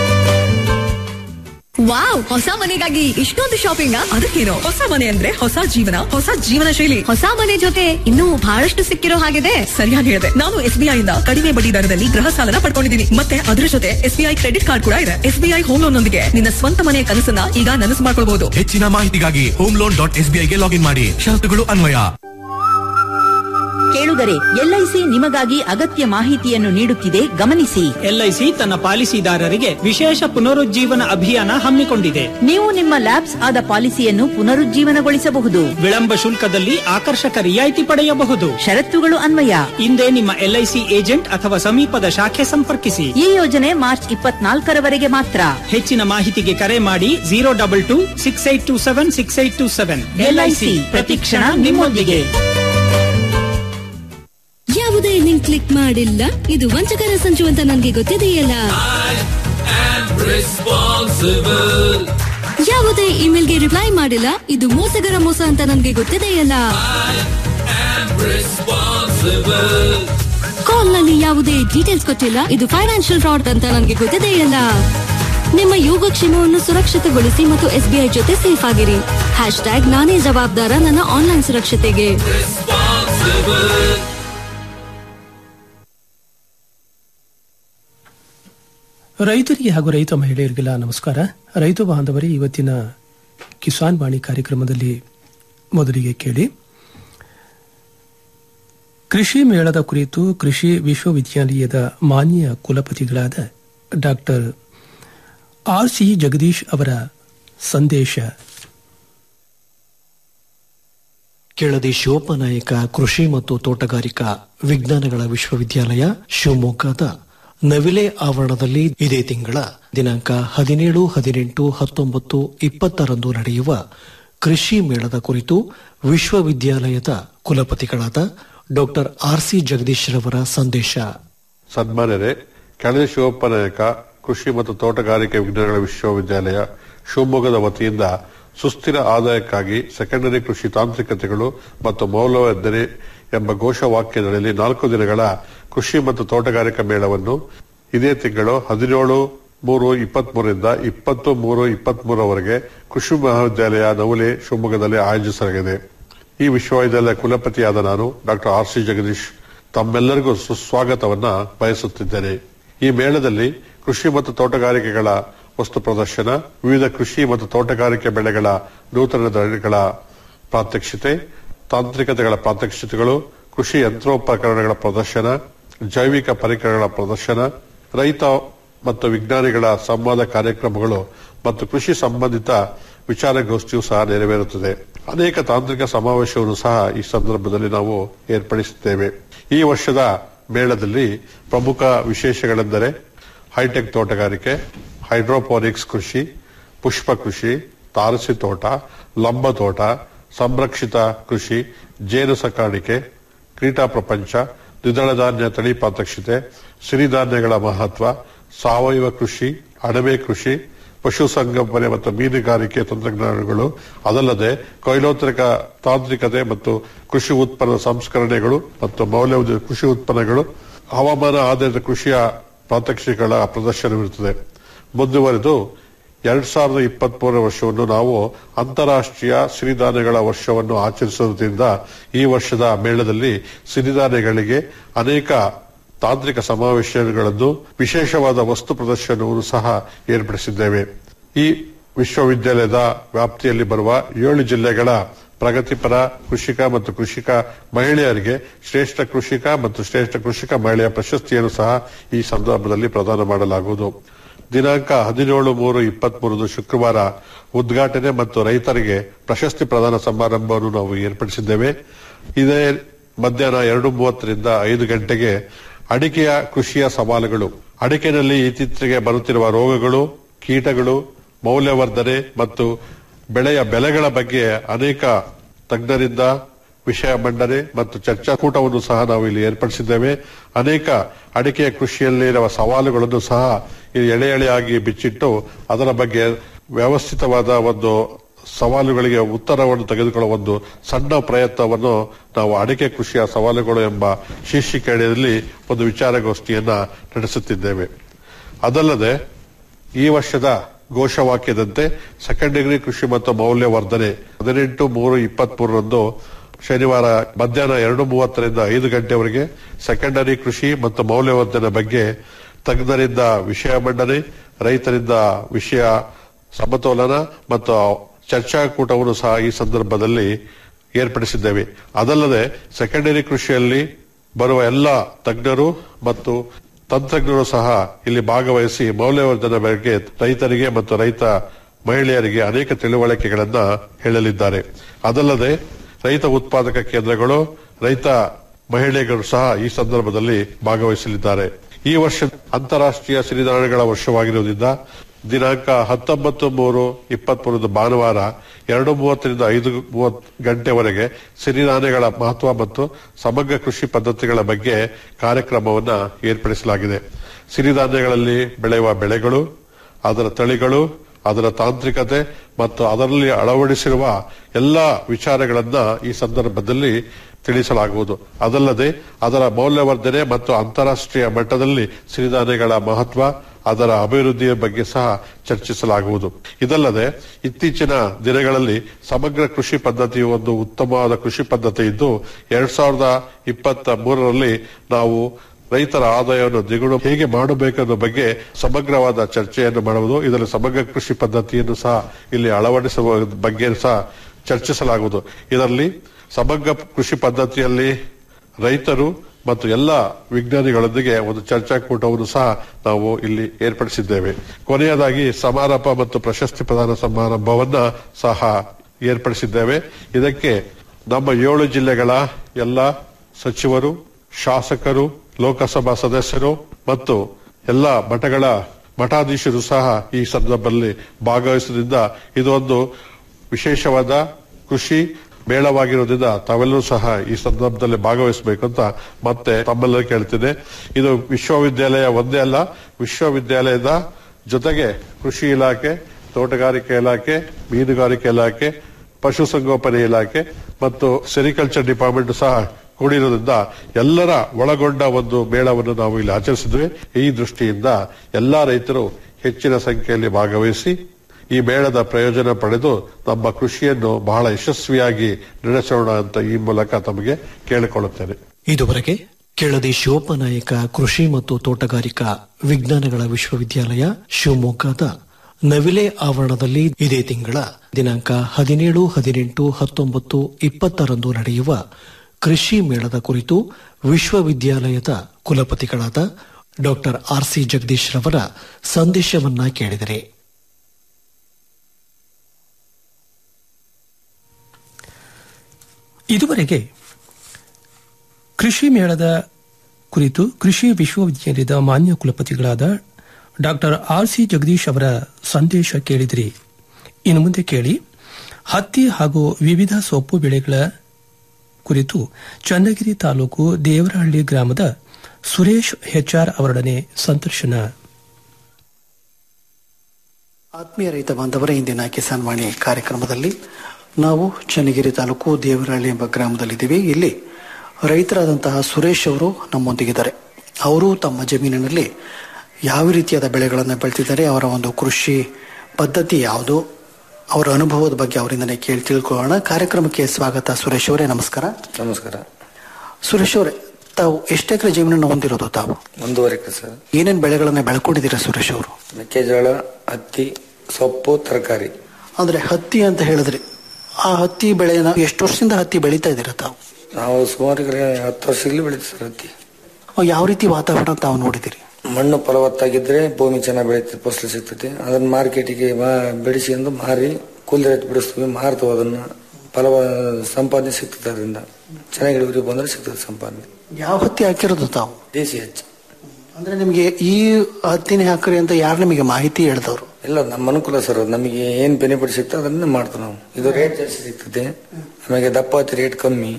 ವಾವ್ ಹೊಸ ಮನೆಗಾಗಿ ಇಷ್ಟೊಂದು ಶಾಪಿಂಗ್ ಅದಕ್ಕೇನು ಹೊಸ ಮನೆ ಅಂದ್ರೆ ಹೊಸ ಜೀವನ ಹೊಸ ಜೀವನ ಶೈಲಿ ಹೊಸ ಮನೆ ಜೊತೆ ಇನ್ನೂ ಬಹಳಷ್ಟು ಸಿಕ್ಕಿರೋ ಹಾಗಿದೆ ಸರಿಯಾಗಿ ಹೇಳಿದೆ ನಾನು ಎಸ್ಬಿಐ ಇಂದ ಕಡಿಮೆ ಬಡ್ಡಿ ದರದಲ್ಲಿ ಗೃಹ ಸಾಲನ ಪಡ್ಕೊಂಡಿದ್ದೀನಿ ಮತ್ತೆ ಅದರ ಜೊತೆ ಎಸ್ಬಿಐ ಕ್ರೆಡಿಟ್ ಕಾರ್ಡ್ ಕೂಡ ಇದೆ ಎಸ್ಬಿಐ ಹೋಮ್ ಲೋನ್ ನೊಂದಿಗೆ ನಿನ್ನ ಸ್ವಂತ ಮನೆಯ ಕನಸನ್ನ ಈಗ ನನಸು ಮಾಡ್ಕೊಳ್ಬಹುದು ಹೆಚ್ಚಿನ ಮಾಹಿತಿಗಾಗಿ ಹೋಮ್ ಲೋನ್ ಡಾಟ್ ಎಸ್ಬಿಐಗೆ ಲಾಗಿನ್ ಮಾಡಿ ಷರತ್ತುಗಳು ಅನ್ವಯ ಕೇಳುಗರೆ ಎಲ್ಐಸಿ ನಿಮಗಾಗಿ ಅಗತ್ಯ ಮಾಹಿತಿಯನ್ನು ನೀಡುತ್ತಿದೆ ಗಮನಿಸಿ ಎಲ್ಐಸಿ ತನ್ನ ಪಾಲಿಸಿದಾರರಿಗೆ ವಿಶೇಷ ಪುನರುಜ್ಜೀವನ ಅಭಿಯಾನ ಹಮ್ಮಿಕೊಂಡಿದೆ ನೀವು ನಿಮ್ಮ ಲ್ಯಾಬ್ಸ್ ಆದ ಪಾಲಿಸಿಯನ್ನು ಪುನರುಜ್ಜೀವನಗೊಳಿಸಬಹುದು ವಿಳಂಬ ಶುಲ್ಕದಲ್ಲಿ ಆಕರ್ಷಕ ರಿಯಾಯಿತಿ ಪಡೆಯಬಹುದು ಷರತ್ತುಗಳು ಅನ್ವಯ ಹಿಂದೆ ನಿಮ್ಮ ಎಲ್ಐಸಿ ಏಜೆಂಟ್ ಅಥವಾ ಸಮೀಪದ ಶಾಖೆ ಸಂಪರ್ಕಿಸಿ ಈ ಯೋಜನೆ ಮಾರ್ಚ್ ಇಪ್ಪತ್ನಾಲ್ಕರವರೆಗೆ ಮಾತ್ರ ಹೆಚ್ಚಿನ ಮಾಹಿತಿಗೆ ಕರೆ ಮಾಡಿ zero double two six eight two seven six eight two seven LIC ಪ್ರತಿಕ್ಷಣ ನಿಮ್ಮೊಂದಿಗೆ ಯಾವುದೇ ಲಿಂಕ್ ಕ್ಲಿಕ್ ಮಾಡಿಲ್ಲ ಇದು ವಂಚಕರ ಸಂಚು ಅಂತ ನನಗೆ ಗೊತ್ತಿದೆಯಲ್ಲ ಯಾವುದೇ ಇಮೇಲ್ಗೆ ರಿಪ್ಲೈ ಮಾಡಿಲ್ಲ ಇದು ಮೋಸಗರ ಮೋಸ ಅಂತ ನನಗೆ ಗೊತ್ತಿದೆಯಲ್ಲ ಕಾಲ್ ನಲ್ಲಿ ಯಾವುದೇ ಡೀಟೇಲ್ಸ್ ಕೊಟ್ಟಿಲ್ಲ ಇದು ಫೈನಾನ್ಷಿಯಲ್ ಫ್ರಾಡ್ ಅಂತ ನನಗೆ ಗೊತ್ತಿದೆಯಲ್ಲ ನಿಮ್ಮ ಯೋಗಕ್ಷೇಮವನ್ನು ಸುರಕ್ಷಿತಗೊಳಿಸಿ ಮತ್ತು ಎಸ್ಬಿಐ ಜೊತೆ ಸೇಫ್ ಆಗಿರಿ ಹ್ಯಾಶ್ ಟ್ಯಾಗ್ ನಾನೇ ಜವಾಬ್ದಾರ ನನ್ನ ಆನ್ಲೈನ್ ಸುರಕ್ಷತೆಗೆ ರೈತರಿಗೆ ಹಾಗೂ ರೈತ ಮಹಿಳೆಯರಿಗೆಲ್ಲ ನಮಸ್ಕಾರ ರೈತ ಬಾಂಧವರೇ ಇವತ್ತಿನ ಕಿಸಾನ್ ವಾಣಿ ಕಾರ್ಯಕ್ರಮದಲ್ಲಿ ಮೊದಲಿಗೆ ಕೇಳಿ ಕೃಷಿ ಮೇಳದ ಕುರಿತು ಕೃಷಿ ವಿಶ್ವವಿದ್ಯಾಲಯದ ಮಾನ್ಯ ಕುಲಪತಿಗಳಾದ ಡಾಕ್ಟರ್ ಆರ್ ಸಿ ಜಗದೀಶ್ ಅವರ ಸಂದೇಶ ಕೆಳದಿ ಶಿವಪ್ಪನಾಯಕ ಕೃಷಿ ಮತ್ತು ತೋಟಗಾರಿಕಾ ವಿಜ್ಞಾನಗಳ ವಿಶ್ವವಿದ್ಯಾಲಯ ಶಿವಮೊಗ್ಗದ ನವಿಲೆ ಆವರಣದಲ್ಲಿ ಇದೇ ತಿಂಗಳ ದಿನಾಂಕ ಹದಿನೇಳು ಹದಿನೆಂಟು ಹತ್ತೊಂಬತ್ತು ಇಪ್ಪತ್ತರಂದು ನಡೆಯುವ ಕೃಷಿ ಮೇಳದ ಕುರಿತು ವಿಶ್ವವಿದ್ಯಾಲಯದ ಕುಲಪತಿಗಳಾದ ಡಾಕ್ಟರ್ ಆರ್ ಸಿ ಜಗದೀಶ್ ರವರ ಸಂದೇಶ ಸನ್ಮಾನ್ಯರೇ ಕೆಳದಿ ಶಿವಪ್ಪ ನಾಯಕ ಕೃಷಿ ಮತ್ತು ತೋಟಗಾರಿಕೆ ವಿಜ್ಞಾನಗಳ ವಿಶ್ವವಿದ್ಯಾಲಯ ಶಿವಮೊಗ್ಗದ ವತಿಯಿಂದ ಸುಸ್ಥಿರ ಆದಾಯಕ್ಕಾಗಿ ಸೆಕೆಂಡರಿ ಕೃಷಿ ತಾಂತ್ರಿಕತೆಗಳು ಮತ್ತು ಮೌಲ್ಯವರ್ಧನೆ ಎಂಬ ಘೋಷವಾಕ್ಯದಲ್ಲಿ ನಾಲ್ಕು ದಿನಗಳ ಕೃಷಿ ಮತ್ತು ತೋಟಗಾರಿಕಾ ಮೇಳವನ್ನು ಇದೇ ತಿಂಗಳು ಹದಿನೇಳು ಮೂರು ಇಪ್ಪತ್ಮೂರರಿಂದ ಇಪ್ಪತ್ತು ಮೂರು ಇಪ್ಪತ್ಮೂರವರೆಗೆ ಕೃಷಿ ಮಹಾವಿದ್ಯಾಲಯ ನವಲೆ ಶಿವಮೊಗ್ಗದಲ್ಲಿ ಆಯೋಜಿಸಲಾಗಿದೆ ಈ ವಿಶ್ವವಿದ್ಯಾಲಯ ಕುಲಪತಿಯಾದ ನಾನು ಡಾಕ್ಟರ್ ಆರ್ ಸಿ ಜಗದೀಶ್ ತಮ್ಮೆಲ್ಲರಿಗೂ ಸುಸ್ವಾಗತವನ್ನ ಬಯಸುತ್ತಿದ್ದೇನೆ ಈ ಮೇಳದಲ್ಲಿ ಕೃಷಿ ಮತ್ತು ತೋಟಗಾರಿಕೆಗಳ ವಸ್ತು ಪ್ರದರ್ಶನ ವಿವಿಧ ಕೃಷಿ ಮತ್ತು ತೋಟಗಾರಿಕೆ ಬೆಳೆಗಳ ನೂತನ ತಳಿಗಳ ಪ್ರಾತ್ಯಕ್ಷಿತೆ ತಾಂತ್ರಿಕತೆಗಳ ಪ್ರಾತ್ಯಕ್ಷಿತೆಗಳು ಕೃಷಿ ಯಂತ್ರೋಪಕರಣಗಳ ಪ್ರದರ್ಶನ ಜೈವಿಕ ಪರಿಕರಗಳ ಪ್ರದರ್ಶನ ರೈತ ಮತ್ತು ವಿಜ್ಞಾನಿಗಳ ಸಂವಾದ ಕಾರ್ಯಕ್ರಮಗಳು ಮತ್ತು ಕೃಷಿ ಸಂಬಂಧಿತ ವಿಚಾರಗೋಷ್ಠಿಯು ಸಹ ನೆರವೇರುತ್ತದೆ ಅನೇಕ ತಾಂತ್ರಿಕ ಸಮಾವೇಶವನ್ನು ಸಹ ಈ ಸಂದರ್ಭದಲ್ಲಿ ನಾವು ಏರ್ಪಡಿಸುತ್ತೇವೆ ಈ ವರ್ಷದ ಮೇಳದಲ್ಲಿ ಪ್ರಮುಖ ವಿಶೇಷಗಳೆಂದರೆ ಹೈಟೆಕ್ ತೋಟಗಾರಿಕೆ ಹೈಡ್ರೋಪೋನಿಕ್ಸ್ ಕೃಷಿ ಪುಷ್ಪ ಕೃಷಿ ತಾರಸಿ ತೋಟ ಲಂಬ ತೋಟ ಸಂರಕ್ಷಿತ ಕೃಷಿ ಜೇನು ಸಾಕಾಣಿಕೆ ಕ್ರೀಟಾ ಪ್ರಪಂಚ ದ್ವಿದಳ ಧಾನ್ಯ ತಳಿ ಪ್ರಾತ್ಯಕ್ಷಿತೆ ಸಿರಿಧಾನ್ಯಗಳ ಮಹತ್ವ ಸಾವಯವ ಕೃಷಿ ಅಣಬೆ ಕೃಷಿ ಪಶುಸಂಗೋಪನೆ ಮತ್ತು ಮೀನುಗಾರಿಕೆ ತಂತ್ರಜ್ಞಾನಗಳು ಅದಲ್ಲದೆ ಕೊಯ್ಲೋತ್ತರಿಕ ತಾಂತ್ರಿಕತೆ ಮತ್ತು ಕೃಷಿ ಉತ್ಪನ್ನ ಸಂಸ್ಕರಣೆಗಳು ಮತ್ತು ಮೌಲ್ಯವರ್ಧಿತ ಕೃಷಿ ಉತ್ಪನ್ನಗಳು ಹವಾಮಾನ ಆಧಾರಿತ ಕೃಷಿಯ ಪ್ರಾತ್ಯಕ್ಷಿಕೆಗಳ ಪ್ರದರ್ಶನವಿರುತ್ತದೆ ಮುಂದುವರೆದು ಎರಡ್ ಸಾವಿರದ ಇಪ್ಪತ್ಮೂರನೇ ವರ್ಷವನ್ನು ನಾವು ಅಂತಾರಾಷ್ಟ್ರೀಯ ಸಿರಿಧಾನ್ಯಗಳ ವರ್ಷವನ್ನು ಆಚರಿಸುವುದರಿಂದ ಈ ವರ್ಷದ ಮೇಳದಲ್ಲಿ ಸಿರಿಧಾನ್ಯಗಳಿಗೆ ಅನೇಕ ತಾಂತ್ರಿಕ ಸಮಾವೇಶಗಳನ್ನು ವಿಶೇಷವಾದ ವಸ್ತು ಪ್ರದರ್ಶನವನ್ನು ಸಹ ಏರ್ಪಡಿಸಿದ್ದೇವೆ ಈ ವಿಶ್ವವಿದ್ಯಾಲಯದ ವ್ಯಾಪ್ತಿಯಲ್ಲಿ ಬರುವ ಏಳು ಜಿಲ್ಲೆಗಳ ಪ್ರಗತಿಪರ ಕೃಷಿಕ ಮತ್ತು ಕೃಷಿಕ ಮಹಿಳೆಯರಿಗೆ ಶ್ರೇಷ್ಠ ಕೃಷಿಕ ಮತ್ತು ಶ್ರೇಷ್ಠ ಕೃಷಿಕ ಮಹಿಳೆಯ ಪ್ರಶಸ್ತಿಯನ್ನು ಸಹ ಈ ಸಂದರ್ಭದಲ್ಲಿ ಪ್ರದಾನ ಮಾಡಲಾಗುವುದು ದಿನಾಂಕ ಹದಿನೇಳು ಮೂರು ಇಪ್ಪತ್ಮೂರದು ಶುಕ್ರವಾರ ಉದ್ಘಾಟನೆ ಮತ್ತು ರೈತರಿಗೆ ಪ್ರಶಸ್ತಿ ಪ್ರದಾನ ಸಮಾರಂಭವನ್ನು ನಾವು ಏರ್ಪಡಿಸಿದ್ದೇವೆ ಇದೇ ಮಧ್ಯಾಹ್ನ ಎರಡು ಮೂವತ್ತರಿಂದ ಐದು ಗಂಟೆಗೆ ಅಡಿಕೆಯ ಕೃಷಿಯ ಸವಾಲುಗಳು ಅಡಿಕೆನಲ್ಲಿ ಇತ್ತೀಚೆಗೆ ಬರುತ್ತಿರುವ ರೋಗಗಳು ಕೀಟಗಳು ಮೌಲ್ಯವರ್ಧನೆ ಮತ್ತು ಬೆಳೆಯ ಬೆಲೆಗಳ ಬಗ್ಗೆ ಅನೇಕ ತಜ್ಞರಿಂದ ವಿಷಯ ಮಂಡನೆ ಮತ್ತು ಚರ್ಚಾಕೂಟವನ್ನು ಸಹ ನಾವು ಇಲ್ಲಿ ಏರ್ಪಡಿಸಿದ್ದೇವೆ ಅನೇಕ ಅಡಿಕೆಯ ಕೃಷಿಯಲ್ಲಿರುವ ಸವಾಲುಗಳನ್ನು ಸಹ ಇಲ್ಲಿ ಎಳೆ ಎಳೆಯಾಗಿ ಬಿಚ್ಚಿಟ್ಟು ಅದರ ಬಗ್ಗೆ ವ್ಯವಸ್ಥಿತವಾದ ಒಂದು ಸವಾಲುಗಳಿಗೆ ಉತ್ತರವನ್ನು ತೆಗೆದುಕೊಳ್ಳುವ ಒಂದು ಸಣ್ಣ ಪ್ರಯತ್ನವನ್ನು ನಾವು ಅಡಿಕೆ ಕೃಷಿಯ ಸವಾಲುಗಳು ಎಂಬ ಶೀರ್ಷಿಕೆಯಲ್ಲಿ ಒಂದು ವಿಚಾರಗೋಷ್ಠಿಯನ್ನ ನಡೆಸುತ್ತಿದ್ದೇವೆ ಅದಲ್ಲದೆ ಈ ವರ್ಷದ ಘೋಷವಾಕ್ಯದಂತೆ ಸೆಕೆಂಡ್ ಡಿಗ್ರಿ ಕೃಷಿ ಮತ್ತು ಮೌಲ್ಯವರ್ಧನೆ ಹದಿನೆಂಟು ಮೂರು ಇಪ್ಪತ್ಮೂರರಂದು ಶನಿವಾರ ಮಧ್ಯಾಹ್ನ ಎರಡು ಮೂವತ್ತರಿಂದ ಐದು ಗಂಟೆವರೆಗೆ ಸೆಕೆಂಡರಿ ಕೃಷಿ ಮತ್ತು ಮೌಲ್ಯವರ್ಧನೆ ಬಗ್ಗೆ ತಜ್ಞರಿಂದ ವಿಷಯ ಮಂಡನೆ ರೈತರಿಂದ ವಿಷಯ ಸಮತೋಲನ ಮತ್ತು ಚರ್ಚಾಕೂಟವನ್ನು ಸಹ ಈ ಸಂದರ್ಭದಲ್ಲಿ ಏರ್ಪಡಿಸಿದ್ದೇವೆ ಅದಲ್ಲದೆ ಸೆಕೆಂಡರಿ ಕೃಷಿಯಲ್ಲಿ ಬರುವ ಎಲ್ಲ ತಜ್ಞರು ಮತ್ತು ತಂತ್ರಜ್ಞರು ಸಹ ಇಲ್ಲಿ ಭಾಗವಹಿಸಿ ಮೌಲ್ಯವರ್ಧನೆ ಬಗ್ಗೆ ರೈತರಿಗೆ ಮತ್ತು ರೈತ ಮಹಿಳೆಯರಿಗೆ ಅನೇಕ ತಿಳುವಳಿಕೆಗಳನ್ನ ಹೇಳಲಿದ್ದಾರೆ ಅದಲ್ಲದೆ ರೈತ ಉತ್ಪಾದಕ ಕೇಂದ್ರಗಳು ರೈತ ಮಹಿಳೆಯರು ಸಹ ಈ ಸಂದರ್ಭದಲ್ಲಿ ಭಾಗವಹಿಸಲಿದ್ದಾರೆ ಈ ವರ್ಷ ಅಂತಾರಾಷ್ಟ್ರೀಯ ಸಿರಿಧಾನ್ಯಗಳ ವರ್ಷವಾಗಿರುವುದರಿಂದ ದಿನಾಂಕ ಹತ್ತೊಂಬತ್ತು ಮೂರು ಇಪ್ಪತ್ಮೂರದು ಭಾನುವಾರ ಎರಡು ಮೂವತ್ತರಿಂದ ಐದು ಮೂವತ್ತು ಗಂಟೆವರೆಗೆ ಸಿರಿಧಾನ್ಯಗಳ ಮಹತ್ವ ಮತ್ತು ಸಮಗ್ರ ಕೃಷಿ ಪದ್ಧತಿಗಳ ಬಗ್ಗೆ ಕಾರ್ಯಕ್ರಮವನ್ನು ಏರ್ಪಡಿಸಲಾಗಿದೆ ಸಿರಿಧಾನ್ಯಗಳಲ್ಲಿ ಬೆಳೆಯುವ ಬೆಳೆಗಳು ಅದರ ತಳಿಗಳು ಅದರ ತಾಂತ್ರಿಕತೆ ಮತ್ತು ಅದರಲ್ಲಿ ಅಳವಡಿಸಿರುವ ಎಲ್ಲ ವಿಚಾರಗಳನ್ನ ಈ ಸಂದರ್ಭದಲ್ಲಿ ತಿಳಿಸಲಾಗುವುದು ಅದಲ್ಲದೆ ಅದರ ಮೌಲ್ಯವರ್ಧನೆ ಮತ್ತು ಅಂತಾರಾಷ್ಟ್ರೀಯ ಮಟ್ಟದಲ್ಲಿ ಸಿರಿಧಾನ್ಯಗಳ ಮಹತ್ವ ಅದರ ಅಭಿವೃದ್ಧಿಯ ಬಗ್ಗೆ ಸಹ ಚರ್ಚಿಸಲಾಗುವುದು ಇದಲ್ಲದೆ ಇತ್ತೀಚಿನ ದಿನಗಳಲ್ಲಿ ಸಮಗ್ರ ಕೃಷಿ ಪದ್ಧತಿಯು ಒಂದು ಉತ್ತಮವಾದ ಕೃಷಿ ಪದ್ಧತಿ ಇದ್ದು ಎರಡ್ ಸಾವಿರದ ಇಪ್ಪತ್ತ ಮೂರರಲ್ಲಿ ನಾವು ರೈತರ ಆದಾಯವನ್ನು ದ್ವಿಗುಣ ಹೇಗೆ ಮಾಡಬೇಕನ್ನೋ ಬಗ್ಗೆ ಸಮಗ್ರವಾದ ಚರ್ಚೆಯನ್ನು ಮಾಡುವುದು ಇದರಲ್ಲಿ ಸಮಗ್ರ ಕೃಷಿ ಪದ್ಧತಿಯನ್ನು ಸಹ ಇಲ್ಲಿ ಅಳವಡಿಸುವ ಬಗ್ಗೆ ಸಹ ಚರ್ಚಿಸಲಾಗುವುದು ಇದರಲ್ಲಿ ಸಮಗ್ರ ಕೃಷಿ ಪದ್ಧತಿಯಲ್ಲಿ ರೈತರು ಮತ್ತು ಎಲ್ಲ ವಿಜ್ಞಾನಿಗಳೊಂದಿಗೆ ಒಂದು ಚರ್ಚಾಕೂಟವನ್ನು ಸಹ ನಾವು ಇಲ್ಲಿ ಏರ್ಪಡಿಸಿದ್ದೇವೆ ಕೊನೆಯದಾಗಿ ಸಮಾರಂಭ ಮತ್ತು ಪ್ರಶಸ್ತಿ ಪ್ರದಾನ ಸಮಾರಂಭವನ್ನ ಸಹ ಏರ್ಪಡಿಸಿದ್ದೇವೆ ಇದಕ್ಕೆ ನಮ್ಮ ಏಳು ಜಿಲ್ಲೆಗಳ ಎಲ್ಲ ಸಚಿವರು ಶಾಸಕರು ಲೋಕಸಭಾ ಸದಸ್ಯರು ಮತ್ತು ಎಲ್ಲ ಮಠಗಳ ಮಠಾಧೀಶರು ಸಹ ಈ ಸಂದರ್ಭದಲ್ಲಿ ಭಾಗವಹಿಸುವುದರಿಂದ ಇದೊಂದು ವಿಶೇಷವಾದ ಕೃಷಿ ಮೇಳವಾಗಿರೋದ್ರಿಂದ ತಾವೆಲ್ಲರೂ ಸಹ ಈ ಸಂದರ್ಭದಲ್ಲಿ ಭಾಗವಹಿಸಬೇಕು ಅಂತ ಮತ್ತೆ ತಮ್ಮೆಲ್ಲರೂ ಕೇಳ್ತೀನಿ ಇದು ವಿಶ್ವವಿದ್ಯಾಲಯ ಒಂದೇ ಅಲ್ಲ ವಿಶ್ವವಿದ್ಯಾಲಯದ ಜೊತೆಗೆ ಕೃಷಿ ಇಲಾಖೆ ತೋಟಗಾರಿಕೆ ಇಲಾಖೆ ಮೀನುಗಾರಿಕೆ ಇಲಾಖೆ ಪಶುಸಂಗೋಪನೆ ಇಲಾಖೆ ಮತ್ತು ಸೆರಿಕಲ್ಚರ್ ಡಿಪಾರ್ಟ್ಮೆಂಟ್ ಸಹ ಕೂಡಿರೋದ್ರಿಂದ ಎಲ್ಲರ ಒಳಗೊಂಡ ಒಂದು ಮೇಳವನ್ನು ನಾವು ಇಲ್ಲಿ ಆಚರಿಸಿದ್ವಿ ಈ ದೃಷ್ಟಿಯಿಂದ ಎಲ್ಲಾ ರೈತರು ಹೆಚ್ಚಿನ ಸಂಖ್ಯೆಯಲ್ಲಿ ಭಾಗವಹಿಸಿ ಈ ಮೇಳದ ಪ್ರಯೋಜನ ಪಡೆದು ನಮ್ಮ ಕೃಷಿಯನ್ನು ಬಹಳ ಯಶಸ್ವಿಯಾಗಿ ನಡೆಸೋಣ ಅಂತ ಈ ಮೂಲಕ ತಮಗೆ ಕೇಳಿಕೊಳ್ಳುತ್ತೇನೆ ಇದುವರೆಗೆ ಕೆಳದಿ ಶಿವಪ್ಪನಾಯಕ ಕೃಷಿ ಮತ್ತು ತೋಟಗಾರಿಕಾ ವಿಜ್ಞಾನಗಳ ವಿಶ್ವವಿದ್ಯಾಲಯ ಶಿವಮೊಗ್ಗದ ನವಿಲೆ ಆವರಣದಲ್ಲಿ ಇದೇ ತಿಂಗಳ ದಿನಾಂಕ ಹದಿನೇಳು ಹದಿನೆಂಟು ಹತ್ತೊಂಬತ್ತು ಇಪ್ಪತ್ತರಂದು ನಡೆಯುವ ಕೃಷಿ ಮೇಳದ ಕುರಿತು ವಿಶ್ವವಿದ್ಯಾಲಯದ ಕುಲಪತಿಗಳಾದ ಡಾಕ್ಟರ್ ಆರ್ ಸಿ ಜಗದೀಶ್ ರವರ ಸಂದೇಶವನ್ನ ಕೇಳಿದರೆ ಇದುವರೆಗೆ ಕೃಷಿ ಮೇಳದ ಕುರಿತು ಕೃಷಿ ವಿಶ್ವವಿದ್ಯಾಲಯದ ಮಾನ್ಯ ಕುಲಪತಿಗಳಾದ ಡಾಕ್ಟರ್ ಆರ್ ಸಿ ಜಗದೀಶ್ ಅವರ ಸಂದೇಶ ಕೇಳಿದ್ರಿ ಇನ್ನು ಮುಂದೆ ಕೇಳಿ ಹತ್ತಿ ಹಾಗೂ ವಿವಿಧ ಸೊಪ್ಪು ಬೆಳೆಗಳ ಕುರಿತು ಚನ್ನಗಿರಿ ತಾಲೂಕು ದೇವರಹಳ್ಳಿ ಗ್ರಾಮದ ಸುರೇಶ್ ಹೆಚ್ಆರ್ ಅವರೊಡನೆ ಸಂದರ್ಶನ ಆತ್ಮೀಯ ರೈತ ಬಾಂಧವರ ಇಂದಿನ ಕಿಸಾನ್ ವಾಣಿ ಕಾರ್ಯಕ್ರಮದಲ್ಲಿ ನಾವು ಚನ್ನಗಿರಿ ತಾಲೂಕು ದೇವರಹಳ್ಳಿ ಎಂಬ ಗ್ರಾಮದಲ್ಲಿದ್ದೀವಿ ಇಲ್ಲಿ ರೈತರಾದಂತಹ ಸುರೇಶ್ ಅವರು ನಮ್ಮೊಂದಿಗಿದ್ದಾರೆ ಅವರು ತಮ್ಮ ಜಮೀನಿನಲ್ಲಿ ಯಾವ ರೀತಿಯಾದ ಬೆಳೆಗಳನ್ನು ಬೆಳೆತಿದ್ದಾರೆ ಅವರ ಒಂದು ಕೃಷಿ ಪದ್ಧತಿ ಯಾವುದು ಅವರ ಅನುಭವದ ಬಗ್ಗೆ ಅವರಿಂದನೇ ಕೇಳಿ ತಿಳ್ಕೊಳ್ಳೋಣ ಕಾರ್ಯಕ್ರಮಕ್ಕೆ ಸ್ವಾಗತ ಸುರೇಶ್ ಅವರೇ ನಮಸ್ಕಾರ ನಮಸ್ಕಾರ ಸುರೇಶ್ ಅವರೇ ತಾವು ಎಷ್ಟು ಎಕರೆ ಜಮೀನನ್ನು ಹೊಂದಿರೋದು ತಾವು ಒಂದೂವರೆ ಎಕರೆ ಸರ್ ಏನೇನು ಬೆಳೆಗಳನ್ನ ಬೆಳ್ಕೊಂಡಿದ್ದೀರಾ ಸುರೇಶ್ ಅವರು ಮೆಕ್ಕೆಜೋಳ ಹತ್ತಿ ಸೊಪ್ಪು ತರಕಾರಿ ಅಂದ್ರೆ ಹತ್ತಿ ಅಂತ ಹೇಳಿದ್ರಿ ಆ ಹತ್ತಿ ಬೆಳೆನ ಎಷ್ಟು ವರ್ಷದಿಂದ ಹತ್ತಿ ಬೆಳೀತಾ ಇದ್ದೀರಾ ತಾವು ನಾವು ಸುಮಾರು ಕಡೆ ಹತ್ತು ವರ್ಷಗಳು ಬೆಳೀತೀವಿ ಸರ್ ಹತ್ತಿ ಅವ್ ಯಾವ ರೀತಿ ವಾತಾವರಣ ತಾವು ನೋಡಿದಿರಿ ಮಣ್ಣು ಫಲವತ್ತಾಗಿದ್ರೆ ಭೂಮಿ ಚೆನ್ನಾಗಿ ಬೆಳೀತದೆ ಫಸಲು ಸಿಗ್ತದೆ ಅದನ್ನ ಮಾರ್ಕೆಟಿಗೆ ಬೆಳೆಸಿಕೊಂಡು ಮಾರಿ ಕೂಲಿ ರೇಟ್ ಬಿಡಿಸ್ತೀವಿ ಮಾರ್ತೀವಿ ಅದನ್ನ ಫಲವ ಸಂಪಾದನೆ ಸಿಗ್ತದೆ ಅದರಿಂದ ಚೆನ್ನಾಗಿ ಇಳುವರಿ ಬಂದ್ರೆ ಸಿಗ್ತದೆ ಸಂಪಾದನೆ ಯಾವ ಹತ್ತಿ ಹಾಕಿರೋದು ತಾವು ದೇಸಿ ಹೆಚ್ಚು ಅಂದ್ರೆ ನಿಮಗೆ ಈ ಹತ್ತಿನೇ ಹಾಕ್ರಿ ಅಂತ ಯಾರು ನಿಮಗೆ ಮಾಹಿತಿ ಹೇಳಿದವರು ಇಲ್ಲ ನಮ್ಮ ಅನುಕೂಲ ಸರ್ ಅದು. ನಮಗೆ ಏನ್ ಬೆನಿಫಿಟ್ ಸಿಗ್ತದೆ ಅದನ್ನ ಮಾಡ್ತೀವಿ ನಾವು ಇದು ರೇಟ್ ಜಾಸ್ತಿ ಸಿಗ್ತದೆ ಆಮೇಲೆ ದಪ್ಪ ಹತ್ತಿ ರೇಟ್ ಕಮ್ಮಿ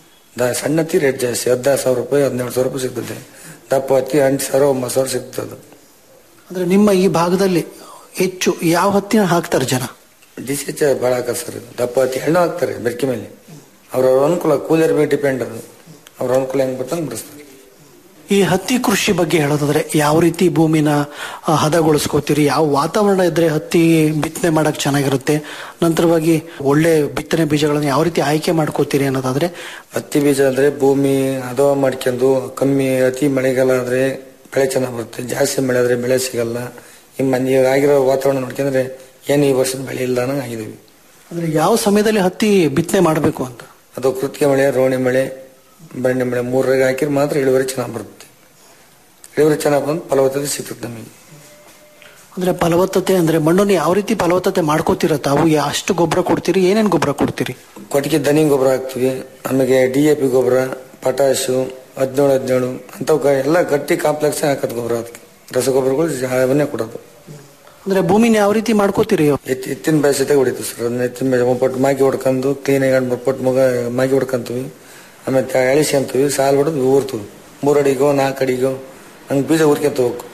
ದ- ಸಣ್ಣ ಹತ್ತಿ ರೇಟ್ ಜಾಸ್ತಿ ಹದಿನಾರು ಸಾವಿರ ರೂಪಾಯಿ ಹದಿನೇಳು ಸಾವಿರ ರೂಪಾಯಿ ಸಿಗ್ತದೆ ದಪ್ಪ ಹತ್ತಿ ಎಂಟು ಸಾವಿರ ಒಂಬತ್ತು ಸಾವಿರ ಸಿಗ್ತದೆ ಅದು. ಅಂದ್ರೆ ನಿಮ್ಮ ಈ ಭಾಗದಲ್ಲಿ ಹೆಚ್ಚು ಯಾವ ಹತ್ತಿನ ಹಾಕ್ತಾರೆ ಜನ ಡಿಸಿ ಎಚ್ ಭಾಳ ಹಾಕ ಸರ್ ಇದು. ದಪ್ಪ ಹತ್ತಿ ಹಣ್ಣು ಹಾಕ್ತಾರೆ ಬೆರಕೆ ಮೇಲೆ ಅವ್ರವ್ರ ಅನುಕೂಲ ಕೂಲರ್ ಮೇಲೆ ಡಿಪೆಂಡ್ ಅದು ಅವ್ರ ಅನುಕೂಲ ಹೆಂಗ್ ಬರ್ತಂಗೆ ಬಿಡಿಸ್ತಾರೆ ಈ ಹತ್ತಿ ಕೃಷಿ ಬಗ್ಗೆ ಹೇಳೋದಾದ್ರೆ ಯಾವ ರೀತಿ ಭೂಮಿನ ಆ, ಹದಗೊಳಿಸ್ಕೋತೀರಿ ಯಾವ ವಾತಾವರಣ ಇದ್ರೆ ಹತ್ತಿ ಬಿತ್ತನೆ ಮಾಡಕ್ ಚೆನ್ನಾಗಿರುತ್ತೆ ನಂತರವಾಗಿ ಒಳ್ಳೆ ಬಿತ್ತನೆ ಬೀಜಗಳನ್ನ ಯಾವ ರೀತಿ ಆಯ್ಕೆ ಮಾಡ್ಕೋತೀರಿ ಅನ್ನೋದಾದ್ರೆ ಹತ್ತಿ ಬೀಜ ಅಂದ್ರೆ ಭೂಮಿ ಹದವ ಮಾಡ್ಕೊಂಡು ಕಮ್ಮಿ ಅತಿ ಮಳೆಗಾಲ ಆದ್ರೆ ಬೆಳೆ ಚೆನ್ನಾಗಿ ಬರುತ್ತೆ ಜಾಸ್ತಿ ಮಳೆ ಆದ್ರೆ ಬೆಳೆ ಸಿಗಲ್ಲ ಈ ಮನೆ ಆಗಿರೋ ವಾತಾವರಣ ನೋಡ್ಕೊಂಡ್ರೆ ಏನು ಈ ವರ್ಷದ ಬೆಳೆ ಇಲ್ಲ ಅನ್ನಂಗೆ ಆಗಿದ್ದೀವಿ ಅಂದ್ರೆ ಯಾವ ಸಮಯದಲ್ಲಿ ಹತ್ತಿ ಬಿತ್ತನೆ ಮಾಡಬೇಕು ಅಂತ ಅದು ಕೃತಿಕ ಮಳೆ ರೋಣಿ ಮಳೆ ಬಣ್ಣೆ ಮಳೆ ಮೂರರಾಗ ಹಾಕಿದ್ರೆ ಮಾತ್ರ ಇಳುವರಿ ಚೆನ್ನಾಗಿ ಬರುತ್ತೆ ಇಳುವರಿ ಚೆನ್ನಾಗಿ ಬಂದು ಫಲವತ್ತತೆ ಸಿಗ್ತದೆ ನಮಗೆ ಅಂದ್ರೆ ಫಲವತ್ತತೆ ಅಂದ್ರೆ ಮಣ್ಣನ್ನು ಯಾವ ರೀತಿ ಫಲವತ್ತತೆ ಮಾಡ್ಕೋತೀರ ತಾವು ಯಾ- ಅಷ್ಟು ಗೊಬ್ಬರ ಕೊಡ್ತೀರಿ ಏನೇನ್ ಗೊಬ್ಬರ ಕೊಡ್ತೀರಿ ಕೊಟ್ಟಿಗೆ ದನಿ ಗೊಬ್ಬರ ಹಾಕ್ತಿವಿ ಆಮೇಲೆ ಡಿ ಎ ಪಿ ಗೊಬ್ಬರ ಪಟಾಶು ಹದಿನೇಳು ಹದಿನೇಳು ಅಂಥವು ಎಲ್ಲ ಗಟ್ಟಿ ಕಾಂಪ್ಲೆಕ್ಸ್ ಹಾಕೋದು ಗೊಬ್ಬರ ಅದಕ್ಕೆ ರಸಗೊಬ್ಬರಗಳು ಅವನ್ನೇ ಕೊಡೋದು ಅಂದ್ರೆ ಭೂಮಿನ ಯಾವ ರೀತಿ ಮಾಡ್ಕೋತೀರಿ ಎತ್ತಿ ಎತ್ತಿನ ಬೇಸತೆ ಹೊಡಿತೀವಿ ಸರ್ ಅದನ್ನ ಎತ್ತಿನ ಬೇಸ ಪಟ್ಟು ಮಾಗಿ ಹೊಡ್ಕೊಂಡು ಕ್ಲೀನಾಗಿ ಎರಡು ಮೂರು ಪಟ್ಟು ಮಗ ಮಾಗಿ ಹೊಡ್ಕೊಂತೀವಿ ಆಮೇಲೆ ತ- ಎಳಿಸ್ಕೊಂತೀವಿ ಸಾಲು ಹೊಡೆದು ಊರ್ತೀವಿ ಮೂರು ಅಡಿಗೋ ನಾಲ್ಕು ಅಡಿಗೋ ಹಂಗೆ ಬೀಜ ಉರ್ಕೊಂತ ಹೋಗ್ಬೇಕು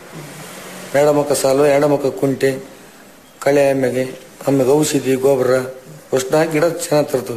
ಎಡಮುಖ ಸಾಲು ಎಡಮುಖ ಕುಂಟೆ ಕಳೆ ಎಮ್ಮೆಗೆ ಆಮೇಲೆ ಔಷಧಿ ಗೊಬ್ಬರ ಅಷ್ಟು ಹಾಕಿ ಗಿಡ ಚೆನ್ನಾಗಿ ತರ್ತವೆ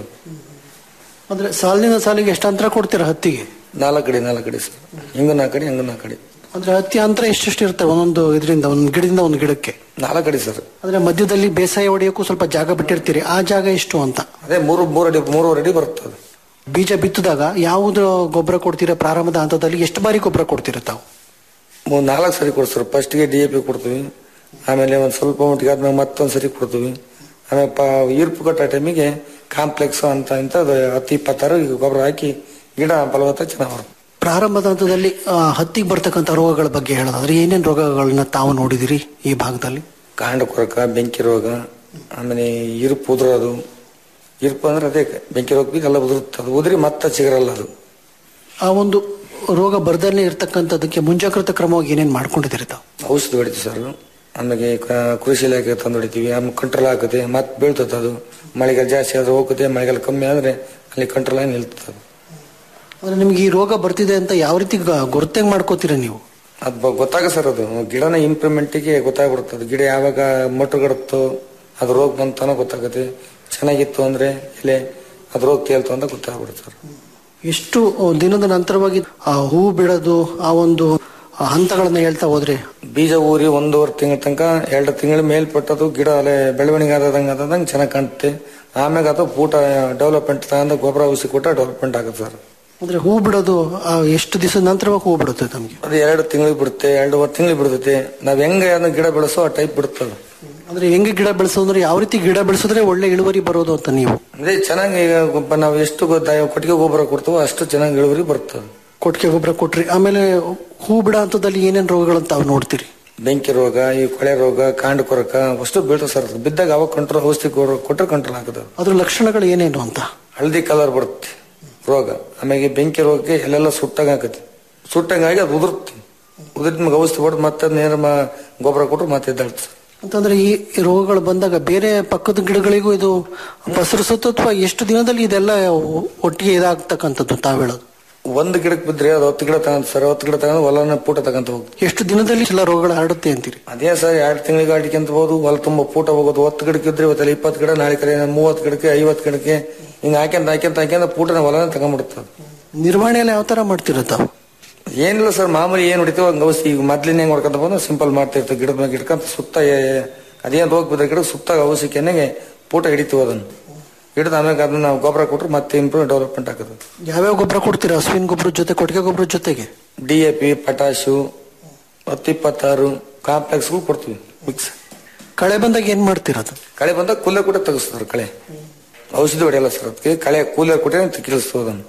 ಅಂದ್ರೆ ಸಾಲಿನ ಸಾಲಿಗೆ ಎಷ್ಟು ಅಂತರ ಕೊಡ್ತೀರಾ ಹತ್ತಿಗೆ ನಾಲ್ಕು ಅಡಿ ನಾಲ್ಕು ಅಡಿ ಸರ್ ಹಿಂಗ ನಾಲ್ಕು ಅಡಿ ಹಂಗ ನಾಲ್ಕು ಅಡಿ ಅಂದ್ರೆ ಹತ್ತಿ ಅಂತರ ಎಷ್ಟೆಷ್ಟು ಇರುತ್ತೆ ಒಂದೊಂದು ಇದರಿಂದ ಒಂದು ಗಿಡದಿಂದ ಒಂದು ಗಿಡಕ್ಕೆ ನಾಲ್ಕು ಅಡಿ ಸರ್ ಅಂದ್ರೆ ಮಧ್ಯದಲ್ಲಿ ಬೇಸಾಯ ಹೊಡೆಯೋಕ್ಕೂ ಸ್ವಲ್ಪ ಜಾಗ ಬಿಟ್ಟಿರ್ತೀರಿ ಆ ಜಾಗ ಎಷ್ಟು ಅಂತ ಅದೇ ಮೂರು ಮೂರು ಅಡಿ ಮೂರುವರೆ ಅಡಿ ಬರ್ತದೆ ಬೀಜ ಬಿತ್ತಿದಾಗ ಯಾವುದು ಗೊಬ್ಬರ ಕೊಡ್ತೀರಾ ಪ್ರಾರಂಭದ ಹಂತದಲ್ಲಿ ಎಷ್ಟು ಬಾರಿ ಗೊಬ್ಬರ ಕೊಡ್ತೀರಾ ತಾವು ಮೂರ್ ನಾಲ್ಕು ಸರಿ ಕೊಡ್ತಾರೆ ಫಸ್ಟ್ಗೆ ಡಿ ಎ ಪಿ ಕೊಡ್ತೀವಿ ಆಮೇಲೆ ಒಂದು ಸ್ವಲ್ಪ ಮಟ್ಟಿಗೆ ಆದ್ಮೇಲೆ ಮತ್ತೊಂದು ಸರಿ ಕೊಡ್ತೀವಿ ಆಮೇಲೆ ಪ ಈರ್ಪು ಕಟ್ಟೋ ಟೈಮಿಗೆ ಕಾಂಪ್ಲೆಕ್ಸ್ ಅಂತ ಇಂಥ ಹತ್ತು ಇಪ್ಪತ್ತಾರು ಈಗ ಗೊಬ್ಬರ ಹಾಕಿ ಗಿಡ ಫಲವತ್ತ ಚೆನ್ನಾಗಿ ಬರುತ್ತೆ ಪ್ರಾರಂಭದ ಹಂತದಲ್ಲಿ ಆ, ಹತ್ತಿಗೆ ಬರ್ತಕ್ಕಂಥ ರೋಗಗಳ ಬಗ್ಗೆ ಹೇಳೋದಾದ್ರೆ ಏನೇನು ರೋಗಗಳನ್ನ ತಾವು ನೋಡಿದಿರಿ ಈ ಭಾಗದಲ್ಲಿ ಕಾಂಡ ಕೊರಕ ಬೆಂಕಿ ರೋಗ ಆಮೇಲೆ ಇರುಪು ಉದುರೋದು ಇರುಪು ಅಂದ್ರೆ ಅದೇ ಬೆಂಕಿ ರೋಗ ಬೀಗ ಎಲ್ಲ ಉದುರುತ್ತೆ ಅದು ಉದುರಿ ಮತ್ತೆ ಚಿಗರಲ್ಲ ಅದು ಆ ಒಂದು ರೋಗ ಬರ್ದಲ್ಲೇ ಇರ್ತಕ್ಕಂಥದಕ್ಕೆ ಮುಂಜಾಗ್ರತಾ ಕ್ರಮವಾಗಿ ಏನೇನು ಮಾಡ್ಕೊಂಡಿದ್ದೀರಿ ತಾವು ಔಷಧಿ ಹೊಡಿತೀವಿ ಸರ್ ಆಮೇಲೆ ಕ- ಕೃಷಿ ಇಲಾಖೆ ತಂದು ಹೊಡಿತೀವಿ ಆಮೇಲೆ ಕಂಟ್ರೋಲ್ ಆಗುತ್ತೆ ಮತ್ತೆ ಬೀಳ್ತದೆ ಅದು ಮಳೆಗಾಲ ಜಾಸ್ತಿ ಆದ್ರೆ ಹೋಗುತ್ತೆ ಮಳೆಗಾಲ ಕಮ್ಮಿ ಆದ್ರೆ ಅಲ್ಲಿ ಕಂಟ್ರೋಲ್ ಆಗಿ ನಿಲ್ತದೆ ಅದು. ಅಂದ್ರೆ ನಿಮ್ಗೆ ಈ ರೋಗ ಬರ್ತಿದೆ ಅಂತ ಯಾವ ರೀತಿ ಗೊತ್ತಂಗ್ ಮಾಡ್ಕೋತೀರಾ ನೀವು ಅದು ಬ- ಗೊತ್ತಾಗ ಸರ್ ಅದು ಗಿಡನ ಇಂಪ್ರೂವ್ಮೆಂಟಿಗೆ ಗೊತ್ತಾಗ್ಬಿಡುತ್ತೆ ಅದು ಗಿಡ ಯಾವಾಗ ಮೊಟ್ಟುಗಡುತ್ತೋ ಅದು ರೋಗ ಬಂತಾನೋ ಗೊತ್ತಾಗುತ್ತೆ ಚೆನ್ನಾಗಿತ್ತು ಅಂದ್ರೆ ಇಲ್ಲೇ ಅದು ರೋಗ ತೇಲ್ತು ಅಂತ ಗೊತ್ತಾಗ್ಬಿಡುತ್ತೆ ಸರ್ ಎಷ್ಟು ದಿನದ ನಂತರವಾಗಿ ಆ ಹೂವು ಬಿಡೋದು ಆ ಒಂದು ಆ ಹಂತಗಳನ್ನ ಹೇಳ್ತಾ ಹೋದ್ರೆ ಬೀಜ ಊರಿ ಒಂದೂವರೆ ತಿಂಗಳ ತನಕ ಎರಡು ತಿಂಗಳ ಮೇಲ್ಪಟ್ಟದು ಗಿಡ ಅಲ್ಲೇ ಬೆಳವಣಿಗೆ ಆದಂಗೆ ಆದಂಗೆ ಚೆನ್ನಾಗಿ ಕಾಣುತ್ತೆ ಆಮ್ಯಾಗ ಅದು ಪೂಟ ಡೆವಲಪ್ಮೆಂಟ್ ತಗೊಂಡು ಗೊಬ್ಬರ ಔಷಧಿ ಕೊಟ್ಟ ಡೆವಲಪ್ಮೆಂಟ್ ಆಗುತ್ತೆ ಸರ್ ಅಂದ್ರೆ ಹೂ ಬಿಡೋದು ಆ, ಎಷ್ಟು ದಿವಸದ ನಂತರವಾಗಿ ಹೂ ಬಿಡುತ್ತೆ ನಮ್ಗೆ ಅದು ಎರಡು ತಿಂಗಳಿಗೆ ಬಿಡುತ್ತೆ ಎರಡೂವರೆ ತಿಂಗಳಿಗೆ ಬಿಡುತ್ತೆ ನಾವ್ ಹೆಂಗೆ ಅದನ್ನ ಗಿಡ ಬೆಳೆಸೋ ಆ ಟೈಪ್ ಬಿಡುತ್ತದು ಅಂದ್ರೆ ಹೆಂಗೆ ಗಿಡ ಬೆಳೆಸೋದ್ರೆ ಯಾವ ರೀತಿ ಗಿಡ ಬೆಳೆಸಿದ್ರೆ ಒಳ್ಳೆ ಇಳುವರಿ ಬರೋದು ಅಂತ ನೀವು ಅದೇ ಚೆನ್ನಾಗಿ ಈಗ ಗೊಬ್ಬ- ನಾವು ಎಷ್ಟು ಗೊ- ದ- ಕೊಟ್ಟಿಗೆ ಗೊಬ್ಬರ ಕೊಡ್ತೀವೋ ಅಷ್ಟು ಚೆನ್ನಾಗಿ ಇಳುವರಿ ಬರ್ತದೆ ಕೊಟ್ಟಿಗೆ ಗೊಬ್ಬರ ಕೊಟ್ರಿ ಆಮೇಲೆ ಹೂ ಬಿಡ ಹಂತದಲ್ಲಿ ಏನೇನು ರೋಗಗಳನ್ನ ತಾವು ನೋಡ್ತೀರಿ ಬೆಂಕಿ ರೋಗ ಈ ಕೊಳೆ ರೋಗ ಕಾಂಡ ಕೊರಕ ಅಷ್ಟು ಬೀಳ್ತದೆ ಸರ್ ಅದು. ಬಿದ್ದಾಗ ಅವಾಗ ಕಂಟ್ರೋಲ್ ಔಷಧಿ ಕೊಡ್ರ- ಕೊಟ್ರೆ ಕಂಟ್ರೋಲ್ ಆಗ್ತದೆ ಅದು. ಅದ್ರ ಲಕ್ಷಣಗಳು ಏನೇನು ಅಂತ ಹಳದಿ ಕಲರ್ ಬರುತ್ತೆ ರೋಗ ಆಮೇಲೆ ಬೆಂಕಿ ರೋಗಕ್ಕೆ ಎಲ್ಲೆಲ್ಲ ಸುಟ್ಟಂಗ ಆಕತಿ ಸುಟ್ಟಂಗಾಗಿ ಅದು ಉದುರುತ್ತೆ ಉದುರಿದ ಮ್ಯಾಗ ಔಷಧಿ ಹೊಡೆದು ಮತ್ತೆ ನೇರ ಮ- ಗೊಬ್ಬರ ಕೊಟ್ರೆ ಮತ್ತೆ ಎದ್ದಾಳ್ತದೆ ಅಂತಂದ್ರೆ ಈ ಈ ರೋಗಗಳು ಬಂದಾಗ ಬೇರೆ ಪಕ್ಕದ ಗಿಡಗಳಿಗೂ ಇದು ಪಸರಿಸುತ್ತೆ ಅಥವಾ ಎಷ್ಟು ದಿನದಲ್ಲಿ ಇದೆಲ್ಲ ಒ- ಒಟ್ಟಿಗೆ ಇದಾಗ್ತಕ್ಕಂಥದ್ದು ತಾವ್ ಹೇಳೋದು ಒಂದು ಗಿಡಕ್ಕೆ ಬಿದ್ರೆ ಅದು ಹತ್ತು ಗಿಡ ತಗೊಂತ ಸರ್ ಹತ್ತು ಗಿಡ ತಗೊಂಡು ಹೊಲನ ಪೂಟ ತಗೊಂತ ಹೋಗ್ತೀವಿ ಎಷ್ಟು ದಿನದಲ್ಲಿ ಎಲ್ಲ ರೋಗಗಳು ಹರಡುತ್ತೆ ಅಂತೀರಿ ಅದೇ ಸರ್ ಎರಡು ತಿಂಗಳಿಗೆ ಅಡಿಕೆಂತ ಹೋದು ಹೊಲ ತುಂಬ ಪೂಟ ಹೋಗೋದು ಹತ್ತು ಗಿಡಕ್ಕೆ ಇದ್ರೆ ಇವತ್ತಲ್ಲಿ ಇಪ್ಪತ್ತು ಗಿಡ ನಾಳೆ ಕಡೆ ಮೂವತ್ತು ಗಿಡಕ್ಕೆ ಐವತ್ತು ಗಿಡಕ್ಕೆ ಹಿಂಗ ಹಾಕ್ಯಂತ ಹಾಕ್ಯಂತ ಹಾಕ್ಯಂತ ಪೂಟನ ಹೊಲನ ತಗೊಂಡ್ಬಿಡ್ತದೆ ನಿರ್ವಹಣೆ ಎಲ್ಲ ಯಾವ ತರ ಮಾಡ್ತೀರ ತಾವು ಏನಿಲ್ಲ ಸರ್ ಮಾಮೂಲಿ ಏನ್ ಹೊಡಿತೀವೋ ಹಂಗ ಔಷಧಿ ಈಗ ಮೊದ್ಲಿನ ಹೆಂಗ್ ಹೊಡ್ಕೊಂತ ಬಂದು ಸಿಂಪಲ್ ಮಾಡ್ತಿರ್ತೀವಿ ಗಿಡದ ಮೇಲೆ ಗಿಡಕಂತ ಸುತ್ತ ಏ- ಏ- ಅದೇನ್ ರೋಗ ಬಿದ್ದ ಗಿಡ ಸುತ್ತ ಔಷಧಿ ಕೆನೆಗೆ ಪೂಟ ಹಿಡಿತೀವಿ ಅದನ್ನು ಹಿಡಿದು ಆಮೇಲೆ ಅದನ್ನ ನಾವು ಗೊಬ್ಬರ ಕೊಟ್ರೆ ಮತ್ತೆ ಇಂಪ್ರೂವ್ ಡೆವಲಪ್ಮೆಂಟ್ ಆಗ್ತದೆ ಯಾವ್ಯಾವ ಗೊಬ್ಬರ ಕೊಡ್ತೀರಾ ಹಸುವಿನ ಗೊಬ್ಬರ ಜೊತೆ ಕೊಟ್ಟಿಗೆ ಗೊಬ್ಬರ ಜೊತೆಗೆ ಡಿ ಎ ಪಿ ಪಟಾಶು ಹತ್ತು ಇಪ್ಪತ್ತಾರು ಕಾಂಪ್ಲೆಕ್ಸ್ಗಳು ಕೊಡ್ತೀವಿ ಮಿಕ್ಸ್ ಕಳೆ ಬಂದಾಗ ಏನ್ ಮಾಡ್ತೀರಾ ಅದು ಕಳೆ ಬಂದಾಗ ಕೂಲರ್ ಕೂಡ ತೆಗಿಸ್ತಾರೆ ಕಳೆ ಔಷಧಿ ಹೊಡೆಯಲ್ಲ ಸರ್ ಅದಕ್ಕೆ ಕಳೆ ಕೂಲರ್ ಕೊಟ್ಟರೆ ತೆಗಿಲಿಸ್ತು ಅದನ್ನು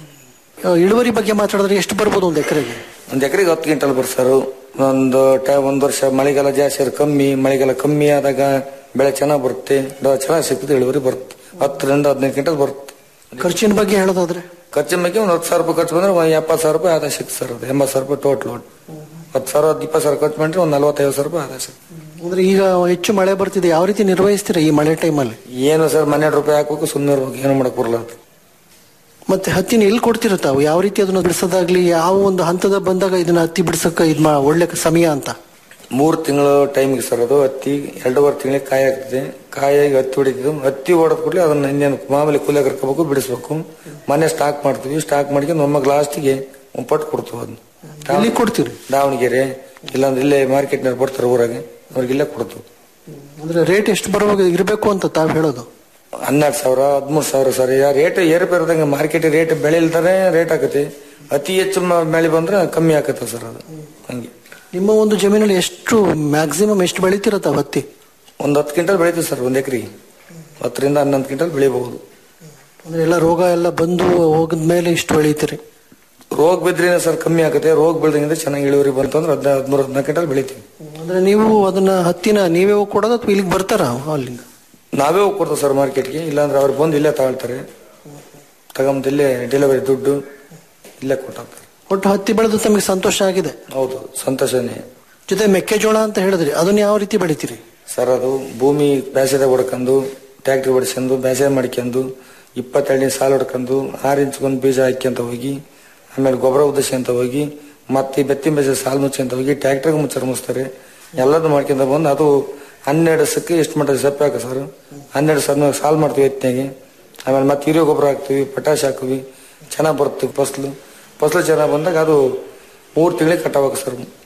ಆ, ಇಳುವರಿ ಬಗ್ಗೆ ಮಾತಾಡಿದ್ರೆ ಎಷ್ಟು ಬರ್ಬೋದು ಒಂದು ಎಕರೆಗೆ ಒಂದ್ ಎಕರೆಗೆ ಹತ್ತು ಕ್ವಿಂಟಲ್ ಬರ್ಸಾರು ಒಂದು ಟ ಒಂದ್ ವರ್ಷ ಮಳೆಗಾಲ ಜಾಸ್ತಿ ಆದ್ರೆ ಕಮ್ಮಿ ಮಳೆಗಾಲ ಕಮ್ಮಿ ಆದಾಗ ಬೆಳೆ ಚೆನ್ನಾಗಿ ಬರುತ್ತೆ ಡ- ಚೆನ್ನಾಗಿ ಸಿಗ್ತದೆ ಇಳುವರಿ ಬರುತ್ತೆ ಹತ್ತರಿಂದ ಹದಿನೈದು ಕ್ವಿಂಟಲ್ ಬರುತ್ತೆ ಖರ್ಚಿನ ಬಗ್ಗೆ ಹೇಳೋದಾದ್ರೆ ಖರ್ಚಿನ ಬಗ್ಗೆ ಒಂದು ಹತ್ತು ಸಾವಿರ ರೂಪಾಯಿ ಖರ್ಚು ಬಂದ್ರೆ ಒಂದ್ ಎಪ್ಪತ್ತು ಸಾವಿರ ರೂಪಾಯಿ ಆದಾಯ ಸಿಕ್ತು ಸರ್ ಅದು ಎಂಬತ್ತು ಸಾವಿರ ರೂಪಾಯಿ ಟೋಟಲ್ ಹತ್ತು ಸಾವಿರ ಹತ್ತು ಇಪ್ಪತ್ತು ಸಾವಿರ ಖರ್ಚು ಮಾಡಿದ್ರೆ ಒಂದು ನಲವತ್ತೈದು ಸಾವಿರ ರೂಪಾಯಿ ಆದಾಯ ಸಿಗ್ತದೆ ಅಂದ್ರೆ ಈಗ ಹೆಚ್ಚು ಮಳೆ ಬರ್ತಿದೆ ಯಾವ ರೀತಿ ನಿರ್ವಹಿಸ್ತೀರಾ ಈ ಮಳೆ ಟೈಮಲ್ಲಿ ಏನು ಸರ್ ಮನ್ನೆರಡು ರೂಪಾಯಿ ಹಾಕ್ಬೇಕು ಸುಮ್ಮನೆ ಇರ್ಬೇಕು ಏನು ಮಾಡಕ್ ಬರಲ್ಲ ಅದು ಮತ್ತೆ ಹತ್ತಿನ ಎಲ್ಲಿ ಕೊಡ್ತೀರ ತಾವು ಯಾವ ರೀತಿ ಅದನ್ನ ಬಿಡಿಸೋದಾಗ್ಲಿ ಯಾವ ಒಂದು ಹಂತದ ಬಂದಾಗ ಇದನ್ನ ಹತ್ತಿ ಬಿಡಿಸಕ್ಕ ಇದ್ ಮಾ ಒಳ್ಳೆ ಸಮಯ ಅಂತ ಮೂರು ತಿಂಗಳು ಟೈಮಿಗೆ ಸರ್ ಅದು ಹತ್ತಿ ಎರಡೂವರೆ ತಿಂಗಳಿಗೆ ಕಾಯಿ ಆಗ್ತದೆ ಕಾಯಾಗಿ ಹತ್ತಿ ಹೊಡಿತಿದ್ದು ಹತ್ತಿ ಹೊಡೆದ ಕೂಡಲೇ ಅದನ್ನ ಇನ್ನೇನು ಮಾಮೂಲಿ ಕೂಲೆ ಕರ್ಕೋಬೇಕು ಬಿಡಿಸ್ಬೇಕು ಮನೆ ಸ್ಟಾಕ್ ಮಾಡ್ತೀವಿ ಸ್ಟಾಕ್ ಮಾಡ್ಕೊಂಡು ಒಮ್ಮಗೆ ಲಾಸ್ಟಿಗೆ ಒಂದು ಪಟ್ಟು ಕೊಡ್ತೀವಿ ಅದನ್ನ ಎಲ್ಲಿ ಕೊಡ್ತೀರಿ ದಾವಣಗೆರೆ ಇಲ್ಲಾಂದ್ರೆ ಇಲ್ಲೇ ಮಾರ್ಕೆಟ್ನಲ್ಲಿ ಬರ್ತಾರೆ ಊರಾಗೆ ಅವ್ರಿಗೆ ಇಲ್ಲೇ ಕೊಡ್ತೀವಿ ಅಂದ್ರೆ ರೇಟ್ ಎಷ್ಟು ಬರುವಾಗ ಇರಬೇಕು ಅಂತ ತಾವು ಹೇಳೋದು ಹನ್ನೆರಡು ಸಾವಿರ ಹದಿಮೂರು ಸಾವಿರ ಸರ್ ಈಗ ರೇಟ್ ಏರುಪೇರದಂಗೆ ಮಾರ್ಕೆಟ್ ರೇಟ್ ಬೆಳೆ ಇಲ್ದಾನೆ ರೇಟ್ ಆಕತಿ ಅತಿ ಹೆಚ್ಚು ಮ- ಬೆಳೆ ಬಂದ್ರೆ ಕಮ್ಮಿ ಆಕತ್ತೆ ಸರ್ ಅದು ಹಂಗೆ ನಿಮ್ಮ ಒಂದು ಜಮೀನಲ್ಲಿ ಎಷ್ಟು ಮ್ಯಾಕ್ಸಿಮಮ್ ಎಷ್ಟು ಬೆಳಿತೀರ ತಾವು ಹತ್ತಿ ಒಂದು ಹತ್ತು ಕ್ವಿಂಟಲ್ ಬೆಳಿತೀವಿ ಸರ್ ಒಂದು ಎಕರೆಗೆ ಹತ್ತರಿಂದ ಹನ್ನೊಂದು ಕ್ವಿಂಟಲ್ ಬೆಳಿಬಹುದು ಅಂದ್ರೆ ಎಲ್ಲ ರೋಗ ಎಲ್ಲ ಬಂದು ಹೋಗಿದ್ಮೇಲೆ ಇಷ್ಟು ಬೆಳಿತೀರಿ ರೋಗ ಬಿದ್ರೆ ಸರ್ ಕಮ್ಮಿ ಆಗುತ್ತೆ ರೋಗ ಬೆಳೆದಂಗಿದ್ರೆ ಚೆನ್ನಾಗಿ ಇಳುವರಿ ಬಂತು ಅಂದ್ರೆ ಹದಿನೈದು ಹದಿಮೂರು ಹದಿನಾಲ್ಕು ಕ್ವಿಂಟಲ್ ಬೆಳಿತೀವಿ ಅಂದ್ರೆ ನೀವು ಅದನ್ನ ಹತ್ತಿನ ನೀವೇ ಹೋಗಿ ಕೊಡೋದು ಅಥವಾ ಇಲ್ಲಿಗೆ ಬರ್ತಾರ ಅಲ್ಲಿಂದ ನಾವೇ ಹೋಗಿ ಕೊಡ್ತೀವಿ ಸರ್ ಮಾರ್ಕೆಟ್ಗೆ ಇಲ್ಲಾಂದ್ರೆ ಅವ್ರು ಬಂದು ಇಲ್ಲೇ ತಗೊಳ್ತಾರೆ ತಗೊಂಬಂದು ಇಲ್ಲೇ ಡೆಲಿವರಿ ದುಡ್ಡು ಇಲ್ಲೇ ಕೊಟ್ಟಾಗ್ತಾರೆ ಒಟ್ಟು ಹತ್ತಿ ಬೆಳೆದು ತಮಗೆ ಸಂತೋಷ ಆಗಿದೆ ಹೌದು ಸಂತೋಷನೇ ಜೊತೆ ಮೆಕ್ಕೆಜೋಳ ಅಂತ ಹೇಳಿದ್ರಿ ಅದನ್ನ ಯಾವ ರೀತಿ ಬೆಳಿತೀರಿ ಸರ್ ಅದು ಭೂಮಿ ಬೇಸದ ಹೊಡ್ಕೊಂಡು ಟ್ಯಾಕ್ಟ್ರಿ ಹೊಡ್ಸ್ಕೊಂಡು ಬೇಸಾಯ ಮಾಡ್ಕೊಂಡು ಇಪ್ಪತ್ತೆರಡನೇ ಸಾಲ ಹೊಡ್ಕೊಂಡು ಆರು ಇಂಚ್ಗೊಂದು ಬೀಜ ಹಾಕ್ಯಂತ ಹೋಗಿ ಆಮೇಲೆ ಗೊಬ್ಬರ ಉದ್ದೇಶಂತ ಹೋಗಿ ಮತ್ತೆ ಈ ಬೆತ್ತಿನ ಬೇಸ ಸಾಲು ಮುಚ್ಚಂತ ಹೋಗಿ ಟ್ಯಾಕ್ಟ್ರಿಗೆ ಮುಚ್ಚರ್ ಮುಚ್ತಾರೆ ಎಲ್ಲದೂ ಮಾಡ್ಕೊಂತ ಬಂದು ಅದು ಹನ್ನೆರಡು ಸಕ್ಕೆ ಎಷ್ಟು ಮಾಡ್ತೀವಿ ಸಪ್ಪೆ ಹಾಕ ಸರ್ ಹನ್ನೆರಡು ಸಾವಿರ ಸಾಲು ಮಾಡ್ತೀವಿ ಎತ್ತಿನಾಗೆ ಆಮೇಲೆ ಮತ್ತೆ ಹಿರಿಯ ಗೊಬ್ಬರ ಹಾಕ್ತೀವಿ ಪಟಾಶ್ ಹಾಕ್ತೀವಿ ಚೆನ್ನಾಗಿ ಬರುತ್ತೆ ಫಸಲು ಫಸಲು ಚೆನ್ನಾಗಿ ಬಂದಾಗ ಅದು ಮೂರು ತಿಂಗಳಿಗೆ ಕಟಾವಾಗ ಸರ್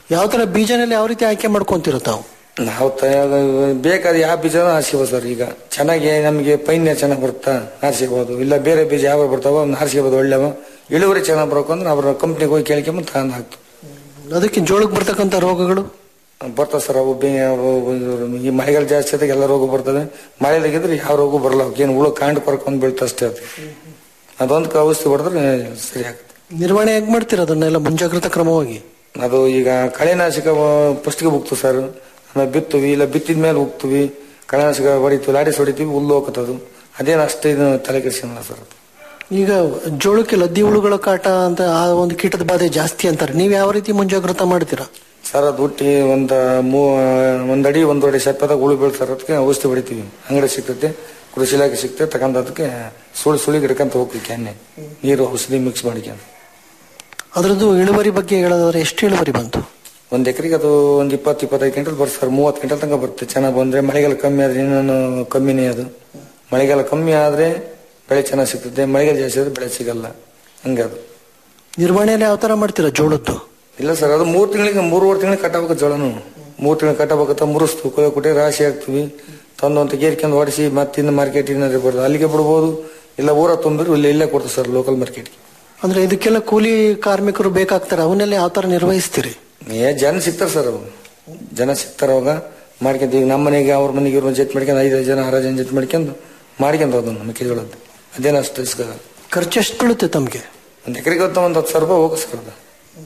ಯಾವ ತರ ಬೀಜನಲ್ಲಿ ಯಾವ ರೀತಿ ಆಯ್ಕೆ ಮಾಡ್ಕೊಂತೀರ ತಾವು ನಾವು ಬೇಕಾದ ಯಾವ ಬೀಜನೂ ಆರಿಸ್ಕೋಬೋದು ಸರ್ ಈಗ ಚೆನ್ನಾಗಿ ನಮಗೆ ಪೈನ್ಯ ಚೆನ್ನಾಗಿ ಬರುತ್ತಾ ಆರಿಸ್ಕೋಬೋದು ಇಲ್ಲ ಬೇರೆ ಬೀಜ ಯಾವ ಬರ್ತಾವ ಅವ್ನ ಆರಿಸ್ಕೋಬೋದು ಒಳ್ಳೆವ ಇಳುವರಿ ಚೆನ್ನಾಗಿ ಬರಬೇಕು ಅಂದ್ರೆ ಅವ್ರ ಕಂಪ್ನಿಗೆ ಹೋಗಿ ಕೇಳ್ಕೊಂಬಂದು ತಗೊಂಡು ಹಾಕ್ತು ಅದಕ್ಕೆ ಜೋಳಕ್ಕೆ ಬರ್ತಕ್ಕಂಥ ರೋಗಗಳು ಬರ್ತಾವ ಸರ್ ಅವು ಬೇ ಅವು ಈ ಮಳೆಗಾಲ ಜಾಸ್ತಿ ಆದಾಗ ಎಲ್ಲ ರೋಗ ಬರ್ತವೆ ಮಳೆದಾಗಿದ್ರೆ ಯಾವ ರೋಗ ಬರಲ್ಲ ಏನು ಹುಳು ಕಾಂಡು ಕೊರ್ಕೊಂಡು ಬೀಳ್ತಾ ಅಷ್ಟೇ ಅದು ಅದೊಂದು ಔಷಧಿ ಹೊಡೆದ್ರೆ ಸರಿ ಆಗುತ್ತೆ ನಿರ್ವಹಣೆ ಹೇಗ್ ಮಾಡ್ತೀರ ಅದನ್ನೆಲ್ಲ ಮುಂಜಾಗ್ರತಾ ಕ್ರಮವಾಗಿ ಅದು ಈಗ ಕಳೆನಾಶಕ ಫಸ್ಟ್ಗೆ ಹೋಗ್ತು ಸರ್ ಆಮೇಲೆ ಬಿತ್ತುವಿ ಇಲ್ಲ ಬಿತ್ತಿದ ಮೇಲೆ ಹೋಗ್ತೀವಿ ಕಳೆನಾಶಕ ಹೊಡಿತೀವಿ ಲಾಡಿಸ್ ಹೊಡಿತೀವಿ ಹುಲ್ಲು ಹೋಗ್ತದು ಅದೇನು ಅಷ್ಟೇ ಇದು ತಲೆ ಕೆಡಿಸಿಲ್ಲ ಸರ್ ಅದು ಈಗ ಜೋಳಕ್ಕೆ ಲದ್ದಿ ಹುಳುಗಳ ಕಾಟ ಅಂತ ಆ ಒಂದು ಕೀಟದ ಬಾಧೆ ಜಾಸ್ತಿ ಅಂತಾರೆ ನೀವ್ ಯಾವ ರೀತಿ ಮುಂಜಾಗ್ರತಾ ಮಾಡ್ತೀರಾ ಸರ್ ಅದು ಹುಟ್ಟಿ ಒಂದ್ ಮೂ ಒಂದ್ ಅಡಿ ಒಂದ್ ಅಡಿ ಸಪ್ಪದಾಗ ಹುಳು ಬೀಳ್ತಾರ ಅದಕ್ಕೆ ಔಷಧಿ ಹೊಡಿತೀವಿ ಅಂಗಡಿ ಸಿಗ್ತೈತೆ ಕೃಷಿ ಇಲಾಖೆ ಸಿಗ್ತೈತೆ ತಗೊಂಡ್ ಅದಕ್ಕೆ ಸುಳಿ ಸುಳಿ ಹಿಡ್ಕೊಂತ ಹೋಗ್ತೀವಿ ಕ್ಯಾನೆ ನೀರು ಔಷಧಿ ಮಿಕ್ಸ್ ಮಾಡಿಕೊಂಡು ಅದ್ರದ್ದು ಇಳುವರಿ ಬಗ್ಗೆ ಹೇಳೋದಾದ್ರೆ ಎಷ್ಟು ಇಳುವರಿ ಬಂತು ಒಂದ್ ಎಕರೆಗೆ ಅದು ಒಂದ್ ಇಪ್ಪತ್ತು ಇಪ್ಪತ್ತೈದು ಕ್ವಿಂಟಲ್ ಬರುತ್ತೆ ಸರ್ ಮೂವತ್ತು ಕ್ವಿಂಟಲ್ ತನಕ ಬರುತ್ತೆ ಚೆನ್ನಾಗಿ ಬಂದ್ರೆ ಮಳೆಗಾಲ ಕಮ್ಮಿ ಆದ್ರೆ ಇನ್ನೊಂದು ಕಮ್ಮಿನೇ ಅದು ಮಳೆಗಾಲ ಕಮ್ಮಿ ಆದ್ರೆ ಬೆಳೆ ಚೆನ್ನಾಗಿ ಸಿಗ್ತದೆ ಮಳೆಗಾಲ ಜಾಸ್ತಿ ಆದ್ರೆ ಬೆಳೆ ಸಿಗಲ್ಲ ಹಂಗೆ ಅದು ನಿರ್ವಹಣೆಯಲ್ಲಿ ಯಾವ ತರ ಮಾಡ್ತೀರಾ ಜೋಳದ್ದು ಇಲ್ಲ ಸರ್ ಅದು ಮೂರು ತಿಂಗಳಿಗೆ ಮೂರುವರೆ ತಿಂಗಳಿಗೆ ಕಟ್ಟಬೇಕು ಜೋಳನು ಮೂರು ತಿಂಗಳಿಗೆ ಕಟ್ಟಬೇಕಂತ ಮುರಿಸ್ತು ಕೊಳೆ ಕುಟೆ ರಾಶಿ ಹಾಕ್ತಿವಿ ತಂದು ಅಂತ ಗೇರ್ಕೊಂಡು ಹೊಡಿಸಿ ಮತ್ತಿಂದ ಮಾರ್ಕೆಟ್ ಏನಾದ್ರು ಬರ್ದು ಅಲ್ಲಿಗೆ ಬಿಡ್ಬೋದು ಇಲ್ಲ ಊರ ತುಂಬಿರು ಇಲ್ಲಿ ಇಲ್ಲೇ ಕೊಡ್ತಾರೆ ಸರ್ ಲೋಕಲ್ ಮಾರ್ಕೆಟ್ಗೆ ಅಂದ್ರೆ ಇದಕ್ಕೆಲ್ಲ ಕೂಲಿ ಕಾರ್ಮಿಕರು ಬೇಕಾಗ್ತಾರೆ ಅವನ್ನೆಲ್ಲ ಯಾವ ತರ ನಿರ್ವಹಿಸ್ತೀರಿ ಏ ಜನ ಸಿಗ್ತಾರೆ ಸರ್ ಅವಾಗ ಜನ ಸಿಗ್ತಾರೆ ಅವಾಗ ಮಾಡ್ಕೊಂತ ಈಗ ನಮ್ಮ ಮನೆಗೆ ಅವ್ರ ಮನೆಗೆ ಇವ್ರ ಜೊತೆ ಮಾಡ್ಕೊಂಡು ಐದು ಜನ ಆರು ಜನ ಜೊತೆ ಮಾಡ್ಕೊಂಡು ಮಾಡ್ಕೊಂತ ಅದನ್ನು ಮೆಕ್ಕೆಜೋಳದ್ದು ಅದೇನು ಅಷ್ಟು ರಿಸ್ಕ್ ಆಗಲ್ಲ ಖರ್ಚು ಎಷ್ಟು ಬೀಳುತ್ತೆ ತಮಗೆ ಒಂದು ಎಕರೆಗೆ ಹೊತ್ತ ಒಂದು ಹತ್ತು ಸಾವಿರ ರೂಪಾಯಿ ಹೋಗುತ್ತೆ ಸರ್ ಅದು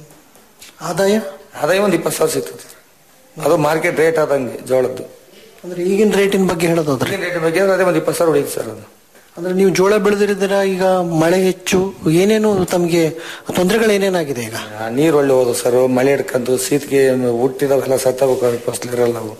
ಆದಾಯ ಆದಾಯ ಒಂದು ಇಪ್ಪತ್ತು ಸಾವಿರ ಸಿಗ್ತದೆ ಸರ್ ಅದು ಮಾರ್ಕೆಟ್ ರೇಟ್ ಆದಂಗೆ ಜೋಳದ್ದು ಅಂದ್ರೆ ಈಗಿನ ರೇಟಿನ ಬಗ್ಗೆ ಹೇಳೋದಾದ್ರೆ ರೇಟ್ ಬಗ್ಗೆ ಅದೇ ಒಂದು ಇಪ್ಪತ್ತು ಸಾವಿರ ಹೊಡೆಯುತ್ತೆ ಸರ್ ಅದು ಅಂದ್ರೆ ನೀವು ಜೋಳ ಬೆಳೆದಿರಿದ್ದೀರಾ ಈಗ ಮಳೆ ಹೆಚ್ಚು ಏನೇನು ತಮಗೆ ತೊಂದರೆಗಳು ಏನೇನಾಗಿದೆ ಈಗ ಆ, ನೀರು ಒಳ್ಳೆ ಹೋದು ಸರ್ ಮಳೆ ಹಿಡ್ಕೊಂಡು ಶೀತಿಗೆ ಹುಟ್ಟಿದವೆಲ್ಲ ಸತ್ತಬೇಕು ಫಸಲು ಇರಲ್ಲ ಅವು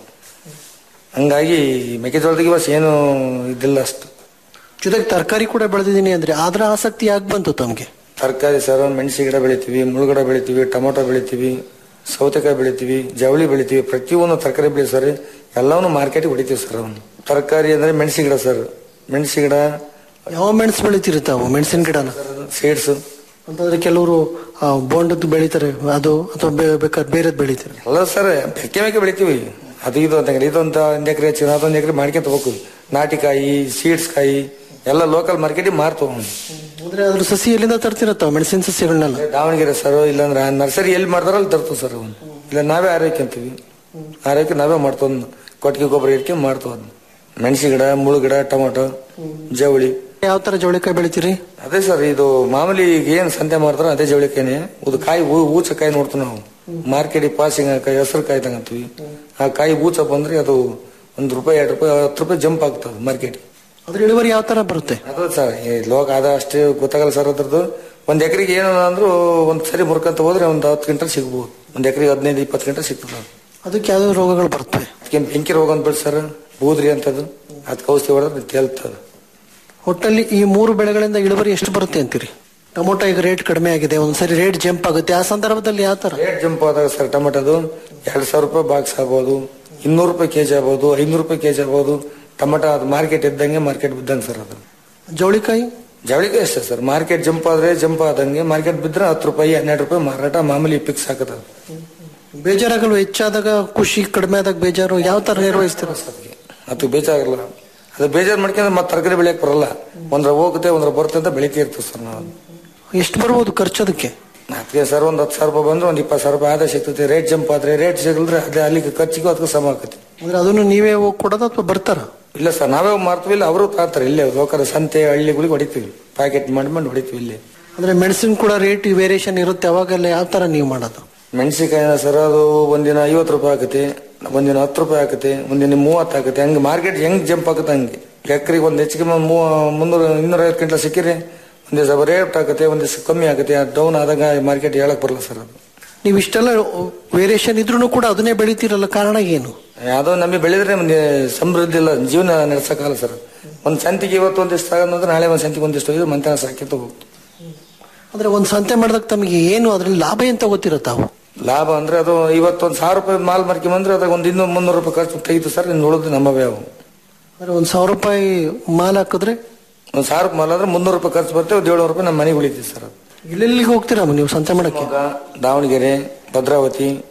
ಹಂಗಾಗಿ ಮೆಕ್ಕೆಜೋಳದಾಗ ಇವತ್ತು ಏನು ಇದಿಲ್ಲ ಅಷ್ಟು ಜೊತೆಗೆ ತರಕಾರಿ ಕೂಡ ಬೆಳೆದಿದ್ದೀನಿ ಅಂದ್ರೆ ಅದ್ರ ಆಸಕ್ತಿ ಯಾಕೆ ಬಂತು ತಮಗೆ ತರಕಾರಿ ಸರ್ ಮೆಣಸಿ ಗಿಡ ಬೆಳಿತೀವಿ ಮುಳುಗಡ ಬೆಳಿತೀವಿ ಟೊಮೊಟೊ ಬೆಳಿತೀವಿ ಸೌತೆಕಾಯಿ ಬೆಳಿತೀವಿ ಜವಳಿ ಬೆಳಿತೀವಿ ಪ್ರತಿಯೊಂದು ತರಕಾರಿ ಬೆಳಿ ಸರ್ ಎಲ್ಲವನ್ನು ಮಾರ್ಕೆಟಿಗೆ ಹೊಡಿತೀವಿ ಸರ್ ಅವನು ತರಕಾರಿ ಅಂದ್ರೆ ಮೆಣಸಿ ಗಿಡ ಸರ್ ಮೆಣಸಿ ಗಿಡ ಯಾವ ಮೆಣಸು ಬೆಳಿತೀರಿ ತಾವು ಮೆಣಸಿನ ಗಿಡನ ಸೀಡ್ಸ್ ಅಂತಂದ್ರೆ ಕೆಲವರು ಬೋಂಡದ್ದು ಬೆಳಿತಾರೆ ಅದು ಅಥವಾ ಬೇ- ಬೇಕಾದ್ರೆ ಬೇರೆದ್ ಬೆಳಿತಾರೆ ಅಲ್ಲ ಸರ್ ಬೆಕ್ಕೆ ಮೇಕೆ ಬೆಳಿತೀವಿ ಅದು ಇದು ಅಂತ ಇದೊಂದು ಒಂದು ಎಕರೆ ಹೆಚ್ಚು ಅದೊಂದು ಎಕರೆ ಮಾಡ್ಕೊಂತ ಹೋಗ್ತೀವಿ ನಾಟಿಕಾಯಿ ಸೀಡ್ಸ್ ಕಾಯಿ ಎಲ್ಲ ಲೋಕಲ್ ಮಾರ್ಕೆಟಿಗೆ ಮಾರ್ತೀವಿ ಅವ್ನು ಅಂದ್ರೆ ಅದ್ರ ಸಸಿ ಎಲ್ಲಿಂದ ತರ್ತೀರ ತಾವು ಮೆಣಸಿನ ಸಸಿಗಳನ್ನೆಲ್ಲ ದಾವಣಗೆರೆ ಸರ್ ಇಲ್ಲಾಂದ್ರೆ ನರ್ಸರಿ ಎಲ್ಲಿ ಮಾಡ್ತಾರೋ ಅಲ್ಲಿ ತರ್ತೀವಿ ಸರ್ ಅವನು ಇಲ್ಲ ನಾವೇ ಆರೈಕೆ ಅಂತೀವಿ ಆರೈಕೆ ನಾವೇ ಮಾಡ್ತೀವಿ ಕೊಟ್ಟಿಗೆ ಗೊಬ್ಬರ ಇಟ್ಕೊಂಡು ಮಾಡ್ತೀವಿ ಅದನ್ನ ಮೆಣಸಿ ಗಿಡ ಮುಳು ಗಿಡ ಟೊಮೊಟೊ ಜವಳಿ ಯಾವ ತರ ಜವಳಿಕಾಯಿ ಬೆಳಿತೀರಿ ಅದೇ ಸರ್ ಇದು ಮಾಮೂಲಿ ಈಗ ಏನ್ ಸಂತೆ ಮಾಡ್ತಾರೋ ಅದೇ ಜವಳಿಕಾಯಿನೇ ಅದು ಕಾಯಿ ಹೂ- ಊಚ ಕಾಯಿ ನೋಡ್ತೀವಿ ನಾವು ಮಾರ್ಕೆಟಿಗೆ ಪಾಸಿಂಗ್ ಕಾಯಿ ಹೆಸರು ಕಾಯಿ ತಗಂತೀವಿ ಆ ಕಾಯಿ ಊಚ ಬಂದ್ರೆ ಅದು ಒಂದ್ ರೂಪಾಯಿ ಎರಡು ರೂಪಾಯಿ ಹತ್ತು ರೂಪಾಯಿ ಜಂಪ್ ಆಗ್ತದೆ ಮಾರ್ಕೆಟ್ ಅದ್ರ ಇಳುವರಿ ಯಾವ ತರ ಬರುತ್ತೆ ಅದು ಸರ್ ಈ ಲೋಕ ಅದ ಅಷ್ಟೇ ಗೊತ್ತಾಗಲ್ಲ ಸರ್ ಅದ್ರದ್ದು ಒಂದ್ ಎಕರೆಗೆ ಏನು ಅಂದ್ರೂ ಒಂದ್ ಸರಿ ಮುರ್ಕಂತ ಹೋದ್ರೆ ಒಂದ್ ಹತ್ತು ಕ್ವಿಂಟಲ್ ಸಿಗ್ಬೋದು ಒಂದ್ ಎಕರೆಗೆ ಹದಿನೈದು ಇಪ್ಪತ್ತು ಕ್ವಿಂಟಲ್ ಸಿಗ್ತದೆ ಅದು. ಅದಕ್ಕೆ ಯಾವ್ಯಾವ ರೋಗಗಳು ಬರ್ತವೆ ಅದಕ್ಕೆ ಬೆಂಕಿ ರೋಗ ಅಂತ ಬೆಳೆಸ್ತಾರ ಬೂದ್ರಿ ಅಂತದು ಅದಕ್ಕೆ ಔಷಧಿ ಹೊಡೆದ್ರೆ ತೇಲ್ತದ ಒಟ್ಟಲ್ಲಿ ಈ ಮೂರು ಬೆಳೆಗಳಿಂದ ಇಳುವರಿ ಎಷ್ಟು ಬರುತ್ತೆ ಅಂತೀರಿ ಟೊಮೊಟೊ ಈಗ ರೇಟ್ ಕಡಿಮೆ ಆಗಿದೆ ಒಂದ್ಸರಿ ರೇಟ್ ಜಂಪ್ ಆಗುತ್ತೆ ಆ ಸಂದರ್ಭದಲ್ಲಿ ಯಾವ ತರ ರೇಟ್ ಜಂಪ್ ಆದಾಗ ಸರ್ ಟೊಮೆಟೊದು ಎರಡ್ ಸಾವಿರ ರೂಪಾಯಿ ಬಾಕ್ಸ್ ಆಗ್ಬೋದು ಇನ್ನೂರು ರೂಪಾಯಿ ಕೆಜಿ ಆಗ್ಬೋದು ಐನೂರು ರೂಪಾಯಿ ಕೆಜಿ ಆಗ್ಬೋದು ಟೊಮೆಟೊ ಅದು ಮಾರ್ಕೆಟ್ ಇದ್ದಂಗೆ ಮಾರ್ಕೆಟ್ ಬಿದ್ದಂಗೆ ಸರ್ ಅದು ಜವಳಿಕಾಯಿ ಜವಳಿಗೆ ಅಷ್ಟೇ ಸರ್ ಮಾರ್ಕೆಟ್ ಜಂಪ್ ಆದ್ರೆ ಜಂಪ್ ಆದಂಗೆ ಮಾರ್ಕೆಟ್ ಬಿದ್ರೆ ಹತ್ತು ರೂಪಾಯಿ ಹನ್ನೆರಡು ರೂಪಾಯಿ ಮಾರಾಟ ಮಾಮೂಲಿ ಫಿಕ್ಸ್ ಹಾಕದ ಬೇಜಾರಾಗಲ್ವ ಹೆಚ್ಚಾದಾಗ ಖುಷಿ ಕಡಿಮೆ ಆದಾಗ ಬೇಜಾರು ಯಾವ ತರ ನಿರ್ವಹಿಸ್ತೀರ ಅದು ಬೇಜಾಗಲ್ಲ ಅದು ಬೇಜಾರು ಮಾಡ್ಕೊಂಡ್ರೆ ಮತ್ತೆ ತರಕಾರಿ ಬೆಳೆಯಕ್ ಬರಲ್ಲ ಒಂದ್ರ ಹೋಗುತ್ತೆ ಒಂದ್ರ ಬರುತ್ತೆ ಅಂತ ಬೆಳಿತಾ ಇರ್ತೀವಿ ಸರ್ ನಾವು ಎಷ್ಟು ಬರ್ಬೋದು ಖರ್ಚು ಅದಕ್ಕೆ ಅದಕ್ಕೆ ಸರ್ ಒಂದ್ ಹತ್ತು ಸಾವಿರ ರೂಪಾಯಿ ಬಂದ್ರೆ ಒಂದ್ ಇಪ್ಪತ್ತು ಸಾವಿರ ರೂಪಾಯಿ ಆದಾಯ ಸಿಗ್ತೈತೆ ರೇಟ್ ಜಂಪ್ ಆದ್ರೆ ರೇಟ್ ಸಿಗಲ್ದ್ರೆ ಅದೇ ಅಲ್ಲಿಗೆ ಖರ್ಚಿಗೂ ಅದಕ್ಕೆ ಸಮ ಆಕತಿ ಅಂದ್ರೆ ಅದನ್ನು ನೀವೇ ಹೋಗಿ ಕೊಡೋದು ಅಥವಾ ಬರ್ತಾರ ಇಲ್ಲ ಸರ್ ನಾವೇ ಮಾರ್ತೀವಿ ಇಲ್ಲ ಅವರು ತಾತಾರೆ ಇಲ್ಲೇ ಲೋಕಲ್ ಸಂತೆ ಹಳ್ಳಿಗಳಿಗೆ ಹೊಡಿತೀವಿ ಪ್ಯಾಕೆಟ್ ಮಾಡಿ ಮಾಡಿ ಹೊಡಿತೀವಿ ಇಲ್ಲಿ ಅಂದ್ರೆ ಮೆಣಸಿನ ಕೂಡ ರೇಟ್ ವೇರಿಯೇಷನ್ ಇರುತ್ತೆ ಅವಾಗೆಲ್ಲ ಯಾವ ತರ ನೀವು ಮಾಡೋದು ಮೆಣಸಿನಕಾಯಿ ಸರ್ ಅದು ಒಂದಿನ ಐವತ್ತು ರೂಪಾಯಿ ಆಕತಿ ಒಂದಿನ ಹತ್ತು ರೂಪಾಯಿ ಆಕತಿ ಒಂದಿನ ಮೂವತ್ತು ಆಕತಿ ಹಂಗೆ ಮಾರ್ಕೆಟ್ ಹೆಂಗ್ ಜಂಪ್ ಆಗುತ್ತೆ ಹಂಗೆ ಎಕರೆಗೆ ಒಂದ್ ಹೆಚ್ಚಿಗೆ ಒಂದ್ ಮೂ ಮುನ್ನೂರ ಇನ್ನೂರ ಐವತ್ತು ಕ್ವಿಂಟಲ್ ಸಿಕ್ಕಿರಿ ಒಂದ್ ದಿವಸ ರೇಟ್ ಆಕತೆ ಒಂದ್ ದಿವಸ ಕಮ್ಮಿ ಆಕತಿ ಡೌನ್ ಆದಾಗ ಮಾರ್ಕೆಟ್ ಹೇಳಕ್ ಬರಲ್ಲ ಸರ್ ಅದು ನೀವು ಇಷ್ಟೆಲ್ಲ ವೇರಿಯೇಷನ್ ಇದ್ರೂ ಕೂಡ ಅದನ್ನೇ ಬೆಳಿತೀರಲ್ಲ ಕಾರಣ ಏನು ಯಾವುದೋ ನಮಗೆ ಬೆಳೆದ್ರೆ ನಮ್ಗೆ ಸಮೃದ್ಧಿ ಇಲ್ಲ ಜೀವನ ನಡೆಸಕ್ಕಾಗಲ್ಲ ಸರ್ ಒಂದ್ ಸಂತಿಗೆ ಇವತ್ತು ಒಂದಿಷ್ಟು ತಗೊಂಡ್ರೆ ನಾಳೆ ಒಂದ್ ಸಂತಿಗೆ ಒಂದಿಷ್ಟು ಇದು ಮಂತನ ಸಾಕಿತ್ತು ಹೋಗ್ತು ಅಂದ್ರೆ ಒಂದ್ ಸಂತೆ ಮಾಡಿದಾಗ ತಮಗೆ ಏನು ಅದ್ರಲ್ಲಿ ಲಾಭ ಏನ್ ತಗೋತೀರ ತಾವು ಲಾಭ ಅಂದ್ರೆ ಅದು ಇವತ್ತೊಂದ್ ಸಾವಿರ ರೂಪಾಯಿ ಮಾಲ್ ಮಾರ್ಕೆ ಬಂದ್ರೆ ಅದಾಗ ಒಂದ್ ಇನ್ನೂರು ಮುನ್ನೂರು ರೂಪಾಯಿ ಖರ್ಚು ತೆಗಿತು ಸರ್ ಇನ್ನು ಉಳಿದು ನಮ್ಮವೇ ಅವು ಅಂದ್ರೆ ಒಂದ್ ಸಾವಿರ ರೂಪಾಯಿ ಮಾಲ್ ಹಾಕಿದ್ರೆ ಒಂದ್ ಸಾವಿರ ರೂಪಾಯಿ ಮಾಲ್ ಅಂದ್ರೆ ಮುನ್ನೂರು ರೂಪಾಯಿ ಖರ್ಚು ಬರ್ತೇವೆ ಒಂದು ಏಳ್ನೂರು ರೂಪಾಯಿ ನಮ್ಮ ಮನೆಗೆ ಉಳಿತೀವಿ ಸರ್ ಅದು ಎಲ್ಲೆಲ್ಲಿಗೆ ಹೋಗ್ತೀರಾ ನೀವು ಸಂತೆ ಮಾಡಕ್ಕೆ ದಾವಣಗೆರೆ ಭದ್ರಾವತಿ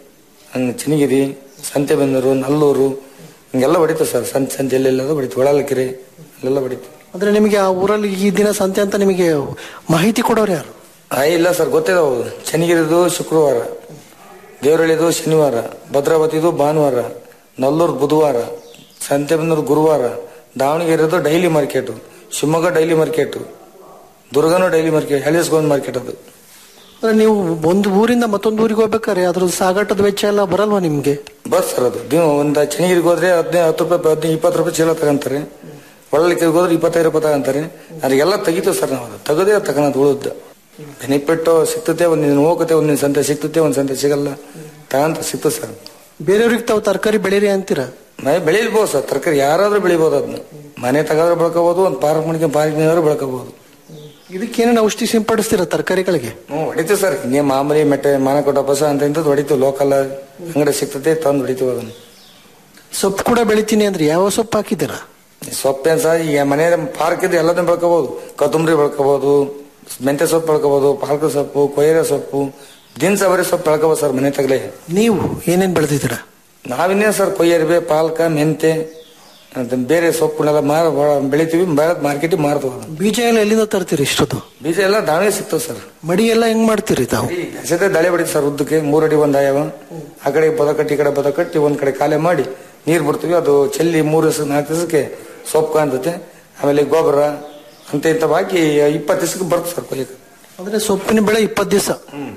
ಹಂಗೆ ಚಿನಿಗಿರಿ ಸಂತೆಬೆನ್ನೂರು ನಲ್ಲೂರು ಹಿಂಗೆಲ್ಲ ಹೊಡಿತು ಸರ್ ಸಂತೆ ಸಂತೆ ಎಲ್ಲೆಲ್ಲ ಹೊಡಿತು ಒಳಲಕೆರೆ ಅಲ್ಲೆಲ್ಲ ಹೊಡಿತು ಅಂದ್ರೆ ನಿಮಗೆ ಆ ಊರಲ್ಲಿ ಈ ದಿನ ಸಂತೆ ಅಂತ ನಿಮಗೆ ಮಾಹಿತಿ ಕೊಡೋರು ಯಾರು ಆ, ಇಲ್ಲ ಸರ್ ಗೊತ್ತಿದಾವು ಚನ್ನಗಿರಿದು ಶುಕ್ರವಾರ ದೇವರಳ್ಳಿದು ಶನಿವಾರ ಭದ್ರಾವತಿದು ಭಾನುವಾರ ನಲ್ಲೂರು ಬುಧವಾರ ಸಂತೆಬೆನ್ನೂರು ಗುರುವಾರ ದಾವಣಗೆರೆದು daily market Shivamogga daily market ದುರ್ಗನು ಡೈಲಿ ಮಾರ್ಕೆಟ್ ಹಳಿಸ್ಗೊಂದು ಮಾರ್ಕೆಟ್ ಅದು ಅಂದ್ರೆ ನೀವು ಒಂದು ಊರಿಂದ ಮತ್ತೊಂದು ಊರಿಗೆ ಹೋಗ್ಬೇಕಾದ್ರೆ ಅದ್ರ ಸಾಗಾಟದ ವೆಚ್ಚ ಎಲ್ಲ ಬರಲ್ವಾ ನಿಮ್ಗೆ ಬಸ್ ಸರ್ ಅದು ನೀವು ಒಂದು ಚನ್ನಗಿರಿಗೆ ಹೋದ್ರೆ ಹದಿನೈದು ಹತ್ತು ರೂಪಾಯಿ ಹದಿನೈದು ಇಪ್ಪತ್ತು ರೂಪಾಯಿ ಚೀಲ ತಗೊಂತಾರೆ ಒಳ್ಳಲಿಕ್ಕೆ ಹೋದ್ರೆ ಇಪ್ಪತ್ತೈದು ರೂಪಾಯಿ ತಗೊಂತಾರೆ ಅದಕ್ಕೆಲ್ಲ ತೆಗಿತೀವಿ ಸರ್ ನಾವು ಅದು ತೆಗದೇ ತಗೊಳೋದು ಉಳಿದ ಬೆನಿಫಿಟ್ಟು ಸಿಗ್ತತೆ ಒಂದಿನ ಹೋಗುತ್ತೆ ಒಂದಿನ ಸಂತೆ ಸಿಗ್ತತೆ ಒಂದ್ ಸಂತೆ ಸಿಗಲ್ಲ ತಗೊಂತ ಸಿಗ್ತದೆ ಸರ್ ಬೇರೆಯವ್ರಿಗೆ ತಾವು ತರಕಾರಿ ಬೆಳೀರಿ ಅಂತೀರಾ ಮನೆ ಬೆಳಿಲ್ಬೋದು ಸರ್ ತರಕಾರಿ ಯಾರಾದ್ರೂ ಬೆಳಿಬೋದು ಅದನ್ನ ಮನೆ ತಗಾದ್ರೆ ಬೆಳ್ಕೋಬಹುದು ಒಂದು ಪಾರ್ಕ್ ಮಾಡ್ಕೊಂಡು ಪಾರ್ಕ್ನಾದ್ರೂ ಬೆಳ್ಕೋಬಹುದು ಇದಕ್ಕೇನೇನು ಔಷಧಿ ಸಿಂಪಡಿಸ್ತೀರಾ ತರಕಾರಿಗಳಿಗೆ ಹ್ಞೂ ಹೊಡಿತೀವಿ ಸರ್ ಹಿಂಗೆ ಮಾಮೂಲಿ ಮೆಟ್ಟೆ ಮಾನಕೊಟ್ಟ ಬಸ ಅಂತ ಇಂಥದ್ದು ಹೊಡಿತೀವಿ ಲೋಕಲ್ ಅಂಗಡಿ ಸಿಗ್ತತೆ ತಂದು ಹೊಡಿತೀವಿ ಅದನ್ನ ಸೊಪ್ಪು ಕೂಡ ಬೆಳಿತೀನಿ ಅಂದ್ರೆ ಯಾವ ಸೊಪ್ಪು ಹಾಕಿದ್ದೀರಾ ಸೊಪ್ಪೇನ್ ಸರ್ ಈಗ ಮನೆ ಪಾರ್ಕ್ ಇದ್ದು ಎಲ್ಲದನ್ನ ಬೆಳ್ಕೋಬಹುದು ಕೊತ್ತಂಬರಿ ಬೆಳ್ಕೋಬಹುದು ಮೆಂತ್ಯ ಸೊಪ್ಪು ಬೆಳ್ಕೋಬಹುದು ಪಾಲಕ ಸೊಪ್ಪು ಕೊಯ್ರೆ ಸೊಪ್ಪು ದಿನಸ ಬರೀ ಸೊಪ್ಪು ಬೆಳ್ಕೋಬಹುದು ಸರ್ ಮನೆ ತಗಲೇ ನೀವು ಏನೇನ್ ಬೆಳೆದಿದ್ದೀರಾ ನಾವಿನ್ನೇ ಸರ್ ಕೊಯ್ಯರ್ಬೆ ಪಾಲಕ ಮೆಂತೆ ಅಂತ ಬೇರೆ ಸೊಪ್ಪುನೆಲ್ಲ ಮಾರ ಬೆಳಿತೀವಿ ಬೆಳೆದ್ ಮಾರ್ಕೆಟಿಗೆ ಮಾರ್ತೀವಿ ಅದನ್ನ. ಬೀಜ ಎಲ್ಲ ಎಲ್ಲಿಂದ ತರ್ತೀರಿ ಇಷ್ಟೊತ್ತು ಬೀಜ ಎಲ್ಲ ದಾವಣಗೆ ಸಿಗ್ತದೆ ಸರ್ ಮಡಿ ಎಲ್ಲ ಹೆಂಗ್ ಮಾಡ್ತೀರಿ ತಾವು ಸದ್ಯ ದಳೆ ಹೊಡಿತೀವಿ ಸರ್ ಉದ್ದಕ್ಕೆ ಮೂರು ಅಡಿ ಒಂದ್ ಆಯವ ಆ ಕಡೆ ಬದ ಕಟ್ಟಿ ಈ ಕಡೆ ಬದ ಕಟ್ಟಿ ಒಂದ್ ಕಡೆ ಕಾಲೆ ಮಾಡಿ ನೀರ್ ಬಿಡ್ತೀವಿ ಅದು ಚೆಲ್ಲಿ ಮೂರು ದಿವಸ ನಾಲ್ಕು ದಿವಸಕ್ಕೆ ಸೊಪ್ಪು ಕಾಣ್ತತೆ ಆಮೇಲೆ ಗೊಬ್ಬರ ಅಂತ ಇಂತ ಹಾಕಿ ಇಪ್ಪತ್ತು ದಿವಸಕ್ಕೆ ಬರ್ತದೆ ಸರ್ ಕೊಯ್ಯಕ್ಕೆ ಅಂದ್ರೆ ಸೊಪ್ಪಿನ ಬೆಳೆ ಇಪ್ಪತ್ತು ದಿವಸ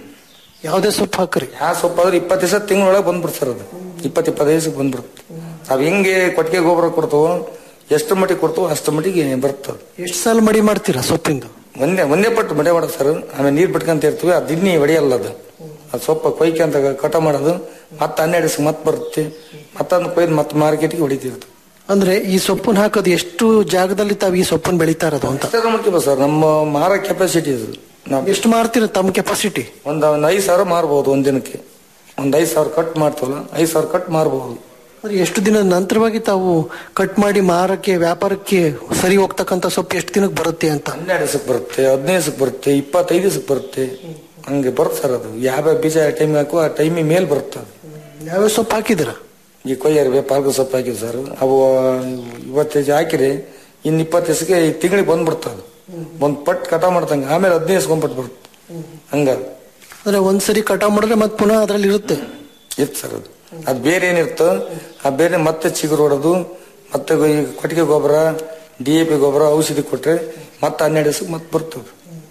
ಯಾವುದೇ ಸೊಪ್ಪು ಹಾಕ್ರಿ ಯಾವ ಸೊಪ್ಪು ಆದ್ರೆ ಇಪ್ಪತ್ತು ದಿವಸ ತಿಂಗಳೊಳಗೆ ಬಂದ್ಬಿಡ್ತು ಸರ್ ಅದು ಇಪ್ಪತ್ತು ಇಪ್ಪತ್ತೈದು ದಿವಸಕ್ಕೆ ಬಂದ್ಬಿಡುತ್ತೆ ನಾವ್ ಹೆಂಗೆ ಕೊಟ್ಟಿಗೆ ಗೊಬ್ಬರ ಕೊಡ್ತವೋ ಎಷ್ಟು ಮಟ್ಟಿಗೆ ಕೊಡ್ತವೋ ಅಷ್ಟು ಮಟ್ಟಿಗೆ ಬರ್ತದೆ ಎಷ್ಟು ಸಾಲ ಮಡಿ ಮಾಡ್ತೀರಾ ಸೊಪ್ಪಿಂದು ಒಂದೇ ಒಂದೇ ಪಟ್ಟು ಮಡೆ ಮಾಡೋದು ಸರ್ ಆಮೇಲೆ ನೀರ್ ಬಿಟ್ಕೊಂತ ಇರ್ತೀವಿ ಅದು ದಿನ್ನಿ ಹೊಡಿಯಲ್ಲ ಅದು ಅದು ಸೊಪ್ಪ ಕೊಯ್ಕೊಂತ ಕಟ ಮಾಡೋದು ಮತ್ತೆ ಹನ್ನೆರಡು ದಿವಸ ಮತ್ತೆ ಬರುತ್ತೆ ಮತ್ತೊಂದು ಕೊಯ್ದು ಮತ್ತೆ ಮಾರ್ಕೆಟ್ಗೆ ಹೊಡಿತಿರ್ತು ಅಂದ್ರೆ ಈ ಸೊಪ್ಪನ್ನ ಹಾಕೋದು ಎಷ್ಟು ಜಾಗದಲ್ಲಿ ತಾವು ಈ ಸೊಪ್ಪನ್ನ ಬೆಳೀತಾ ಇರೋದು ಅಂತ ಅಷ್ಟೇ ಮಾಡ್ತೀವಿ ಸರ್ ನಮ್ಮ ಮಾರ ಕೆಪಾಸಿಟಿ ಇದು ನಾವು ಎಷ್ಟು ಮಾರ್ತೀರ ತಮ್ಮ ಕೆಪಾಸಿಟಿ ಒಂದು ಒಂದು ಐದು ಸಾವಿರ ಮಾರ್ಬೋದು ಒಂದ್ ದಿನಕ್ಕೆ ಒಂದು ಐದು ಸಾವಿರ ಕಟ್ ಮಾಡ್ತೀವಲ್ಲ ಐದು ಸಾವಿರ ಕಟ್ ಮಾರ್ಬೋದು ಅಂದ್ರೆ ಎಷ್ಟು ದಿನದ ನಂತರವಾಗಿ ತಾವು ಕಟ್ ಮಾಡಿ ಮಾರಕ್ಕೆ ವ್ಯಾಪಾರಕ್ಕೆ ಸರಿ ಹೋಗ್ತಕ್ಕಂಥ ಸೊಪ್ಪು ಎಷ್ಟು ದಿನಕ್ಕೆ ಬರುತ್ತೆ ಅಂತ ಹನ್ನೆರಡು ದಿವಸಕ್ಕೆ ಬರುತ್ತೆ ಹದಿನೈದು ದಿವಸಕ್ಕೆ ಬರುತ್ತೆ ಇಪ್ಪತ್ತೈದು ದಿವಸಕ್ಕೆ ಬರುತ್ತೆ ಹಂಗೆ ಬರುತ್ತೆ ಸರ್ ಅದು ಯಾವ್ಯಾವ ಬೀಜ ಟೈಮ್ ಹಾಕುವ ಆ ಟೈಮಿಗೆ ಮೇಲೆ ಬರುತ್ತೆ ಅದು ಯಾವ್ಯಾವ ಸೊಪ್ಪು ಹಾಕಿದ್ದೀರಾ ಈ ಕೊಯ್ಯರ್ಬೆ ಪಾಲ್ಕ ಸೊಪ್ಪು ಹಾಕಿವಿ ಸರ್ ಅವು ಇವತ್ತೈದು ಹಾಕಿರಿ ಇನ್ನು ಇಪ್ಪತ್ತು ದಿವಸಕ್ಕೆ ಈ ತಿಂಗಳಿಗೆ ಬಂದ್ಬಿಡ್ತದೆ ಅದು ಒಂದ್ ಪಟ್ ಕಟ ಮಾಡ್ತಂಗ ಆಮೇಲೆ ಹದಿನೈದು ದಿವಸಕ್ಕೆ ಬರುತ್ತೆ ಹಂಗ ಅಂದ್ರೆ ಒಂದ್ಸರಿ ಕಟಾವ್ ಮಾಡಿದ್ರೆ ಮತ್ತೆ ಪುನಃ ಅದ್ರಲ್ಲಿ ಇರುತ್ತೆ ಇತ್ತು ಸರ್ ಅದು ಅದು ಬೇರೆ ಏನಿರ್ತೋ ಆ ಬೇರೆ ಮತ್ತೆ ಚಿಗುರು ಹೊಡೋದು ಮತ್ತೆ ಈ ಕೊಟ್ಟಿಗೆ ಗೊಬ್ಬರ ಡಿ ಎ ಪಿ ಗೊಬ್ಬರ ಔಷಧಿ ಕೊಟ್ರೆ ಮತ್ತೆ ಹನ್ನೆರಡು ದಿವಸಕ್ಕೆ ಮತ್ತೆ ಬರ್ತದೆ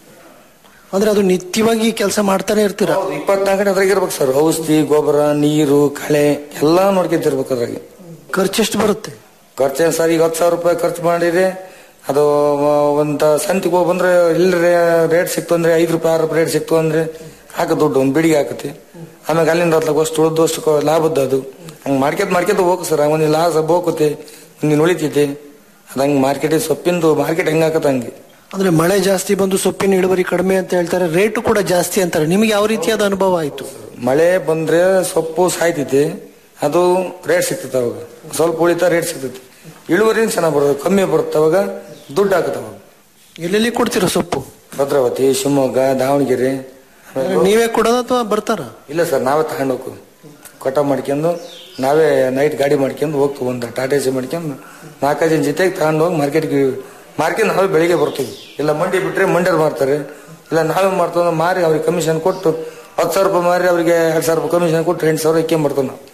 ಅಂದ್ರೆ ಅದು ನಿತ್ಯವಾಗಿ ಕೆಲಸ ಮಾಡ್ತಾನೆ ಇರ್ತೀರಾ ಇಪ್ಪತ್ನಾಲ್ಕು ಗಂಟೆ ಅದ್ರಾಗ ಇರ್ಬೇಕು ಸರ್ ಔಷಧಿ ಗೊಬ್ಬರ ನೀರು ಕಳೆ ಎಲ್ಲಾ ನೋಡ್ಕೊಂತಿರ್ಬೇಕು ಅದ್ರಾಗೆ ಖರ್ಚು ಎಷ್ಟು ಬರುತ್ತೆ ಖರ್ಚೇನು ಸರ್ ಈಗ ಹತ್ತು ಸಾವಿರ ರೂಪಾಯಿ ಖರ್ಚು ಮಾಡಿರಿ ಅದು ಒಂದು ಸಂತಿಗೆ ಹೋಗಿ ಬಂದ್ರೆ ಇಲ್ಲಿ ರೇಟ್ ಸಿಕ್ತು ಅಂದ್ರೆ ಐದು ರೂಪಾಯಿ ಆರು ರೂಪಾಯಿ ರೇಟ್ ಸಿಕ್ತು ಅಂದ್ರೆ ಹಾಕ ದುಡ್ಡು ಒಂದು ಬಿಡಿಗೆ ಹಾಕತಿ ಆಮೇಲೆ ಅಲ್ಲಿಂದ ಹತ್ಲಾಗ ಅಷ್ಟು ಉಳಿದು ಅಷ್ಟು ಲಾಭದ್ದು ಅದು ಹಂಗೆ ಮಾಡ್ಕೊಂತ ಮಾಡ್ಕೊಂತ ಹೋಗು ಸರ್ ಒಂದು ಲಾಸ್ ಹೋಗುತ್ತೆ ಒಂದು ಉಳಿತೈತಿ ಅದು ಹಂಗೆ ಮಾರ್ಕೆಟಿಗೆ ಸೊಪ್ಪಿಂದು ಮಾರ್ಕೆಟ್ ಹೆಂಗೆ ಹಾಕತ್ತ ಹಂಗೆ ಅಂದ್ರೆ ಮಳೆ ಜಾಸ್ತಿ ಬಂದು ಸೊಪ್ಪಿನ ಇಳುವರಿ ಕಡಿಮೆ ಅಂತ ಹೇಳ್ತಾರೆ ರೇಟು ಕೂಡ ಜಾಸ್ತಿ ಅಂತಾರೆ ನಿಮಗೆ ಯಾವ ರೀತಿಯಾದ ಅನುಭವ ಆಯ್ತು ಮಳೆ ಬಂದ್ರೆ ಸೊಪ್ಪು ಸಾಯ್ತೈತಿ ಅದು ರೇಟ್ ಸಿಗ್ತೈತೆ ಅವಾಗ ಸ್ವಲ್ಪ ಉಳಿತಾ ರೇಟ್ ಸಿಗ್ತೈತಿ ಇಳುವರಿ ಚೆನ್ನಾಗಿ ಬರುತ್ತೆ ಕಮ್ಮಿ ಬರುತ್ತೆ ಅವಾಗ ದುಡ್ಡು ಹಾಕತ್ತೆ ಅವಾಗ ಎಲ್ಲೆಲ್ಲಿ ಕೊಡ್ತೀರಾ ಸೊಪ್ಪು ಭದ್ರಾವತಿ ಶಿವಮೊಗ್ಗ ದಾವಣಗೆರೆ ಅಂದ್ರೆ ನೀವೇ ಕೊಡೋದು ಅಥವಾ ಬರ್ತಾರ ಇಲ್ಲ ಸರ್ ನಾವೇ ತಗೊಂಡು ಹೋಗ್ತೀವಿ ಕಟ ಮಾಡ್ಕೊಂಡು ನಾವೇ ನೈಟ್ ಗಾಡಿ ಮಾಡ್ಕೊಂಡು ಹೋಗ್ತೀವಿ ಒಂದು ಟಾಟಾ ಎಸಿ ಮಾಡ್ಕೊಂಡು ನಾಲ್ಕೈದು ಜನ ಜೊತೆಗೆ ತಗೊಂಡು ಹೋಗಿ ಮಾರ್ಕೆಟ್ಗೆ ಮಾರ್ಕೆಟ್ ನಾವೇ ಬೆಳಿಗ್ಗೆ ಬರ್ತೀವಿ ಇಲ್ಲ ಮಂಡಿ ಬಿಟ್ರೆ ಮಂಡ್ಯರು ಮಾರ್ತಾರೆ ಇಲ್ಲ ನಾವೇ ಮಾಡ್ತೀವಿ ಮಾರಿ ಅವ್ರಿಗೆ ಕಮಿಷನ್ ಕೊಟ್ಟು ಹತ್ತು ಸಾವಿರ ರೂಪಾಯಿ ಮಾರಿ ಅವರಿಗೆ ಎರಡು ಸಾವಿರ ರೂಪಾಯಿ ಕಮಿಷನ್ ಕೊಟ್ಟು ಎಂಟು ಸಾವಿರ ಇಕ್ಕೊಂಬರ್ತೀವಿ ನಾವು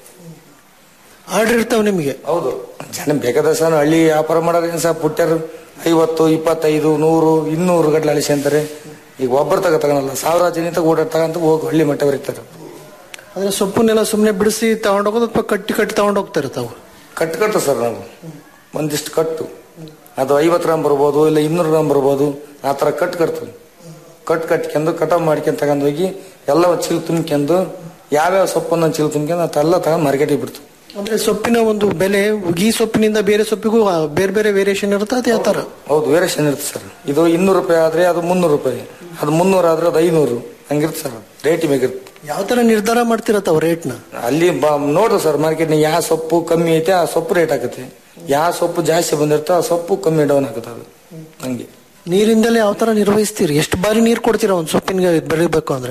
ಆರ್ಡರ್ ಇರ್ತಾವ ನಿಮಗೆ ಹೌದು ಜನ ಬೇಕಾದ ಸಹ ಹಳ್ಳಿ ವ್ಯಾಪಾರ ಮಾಡೋರು ಸಹ ಪುಟ್ಟ್ಯರು ಐವತ್ತು ಇಪ್ಪತ್ತೈದು ನೂರು ಇನ್ನೂರು ಗಟ್ಟಲೆ ಅಳಿಸಿ ಅಂತಾರೆ ಈಗ ಒಬ್ಬರು ತಗ ತಗೊಳಲ್ಲ ಸಾವಿರ ಜನ ತಗ ಓಡಾಡ್ ತಗಂತ ಹೋಗಿ ಹಳ್ಳಿ ಮಟ್ಟ ಬರೀತಾರೆ ಅಂದ್ರೆ ಸೊಪ್ಪನ್ನೆಲ್ಲ ಸುಮ್ಮನೆ ಬಿಡಿಸಿ ತಗೊಂಡೋಗೋದು ಅಥವಾ ಕಟ್ಟಿ ಕಟ್ಟಿ ತಗೊಂಡೋಗ್ತಾರೆ ತಾವು ಕಟ್ಟು ಕಟ್ಟು ಸರ್ ನಾವು ಒಂದಿಷ್ಟು ಕಟ್ಟು ಅದು ಐವತ್ತು ಗ್ರಾಮ್ ಬರ್ಬೋದು ಇಲ್ಲ ಇನ್ನೂರು ಗ್ರಾಮ್ ಬರ್ಬೋದು ಆ ಥರ ಕಟ್ಟು ಕಟ್ತೀವಿ ಕಟ್ ಕಟ್ಕೊಂಡು ಕಟಾವ್ ಮಾಡ್ಕೊಂಡು ತಗೊಂಡು ಹೋಗಿ ಎಲ್ಲ ಒಂದ್ ಚೀಲ ತುಂಬ್ಕೊಂಡು ಯಾವ್ಯಾವ ಸೊಪ್ಪನ್ನ ಒಂದ್ ಚೀಲ ತುಂಬ್ಕೊಂಡು ಅದೆಲ್ಲ ತಗೊಂಡು ಮಾರ್ಕೆಟಿಗೆ ಬಿಡ್ತೀವಿ ಅಂದ್ರೆ ಸೊಪ್ಪಿನ ಒಂದು ಬೆಲೆ ಈ ಸೊಪ್ಪಿನಿಂದ ಬೇರೆ ಸೊಪ್ಪಿಗೂ ಆ, ಬೇರೆ ಬೇರೆ ವೇರಿಯೇಷನ್ ಇರುತ್ತೆ ಅದು ಯಾವ ತರ ಹೌದು ವೇರಿಯೇಷನ್ ಇರುತ್ತೆ ಸರ್ ಇದು ಇನ್ನೂರು ರೂಪಾಯಿ ಆದ್ರೆ ಅದು ಮುನ್ನೂರು ರೂಪಾಯಿ ಅದು ಮುನ್ನೂರು ಆದ್ರೆ ಅದು ಐನೂರು ಹಂಗಿರುತ್ತೆ ಸರ್ ರೇಟ್ ಮೇಗಿರುತ್ತೆ ಯಾವ ತರ ನಿರ್ಧಾರ ಮಾಡ್ತೀರಾ ತಾವು ರೇಟ್ನ ಅಲ್ಲಿ ಬ ನೋಡ್ರಿ ಸರ್ ಮಾರ್ಕೆಟ್ ಯಾವ ಸೊಪ್ಪು ಕಮ್ಮಿ ಐತೆ ಆ ಸೊಪ್ಪು ರೇಟ್ ಆಗುತ್ತೆ ಯಾವ ಸೊಪ್ಪು ಜಾಸ್ತಿ ಬಂದಿರ್ತೋ ಆ ಸೊಪ್ಪು ಕಮ್ಮಿ ಡೌನ್ ಆಗುತ್ತೆ ಅದು ಹಂಗೆ ನೀರಿಂದಲೇ ಯಾವ ತರ ನಿರ್ವಹಿಸ್ತೀರಿ ಎಷ್ಟು ಬಾರಿ ನೀರು ಕೊಡ್ತೀರಾ ಒಂದು ಸೊಪ್ಪಿನ ಬೆಳಿಬೇಕು ಅಂದ್ರೆ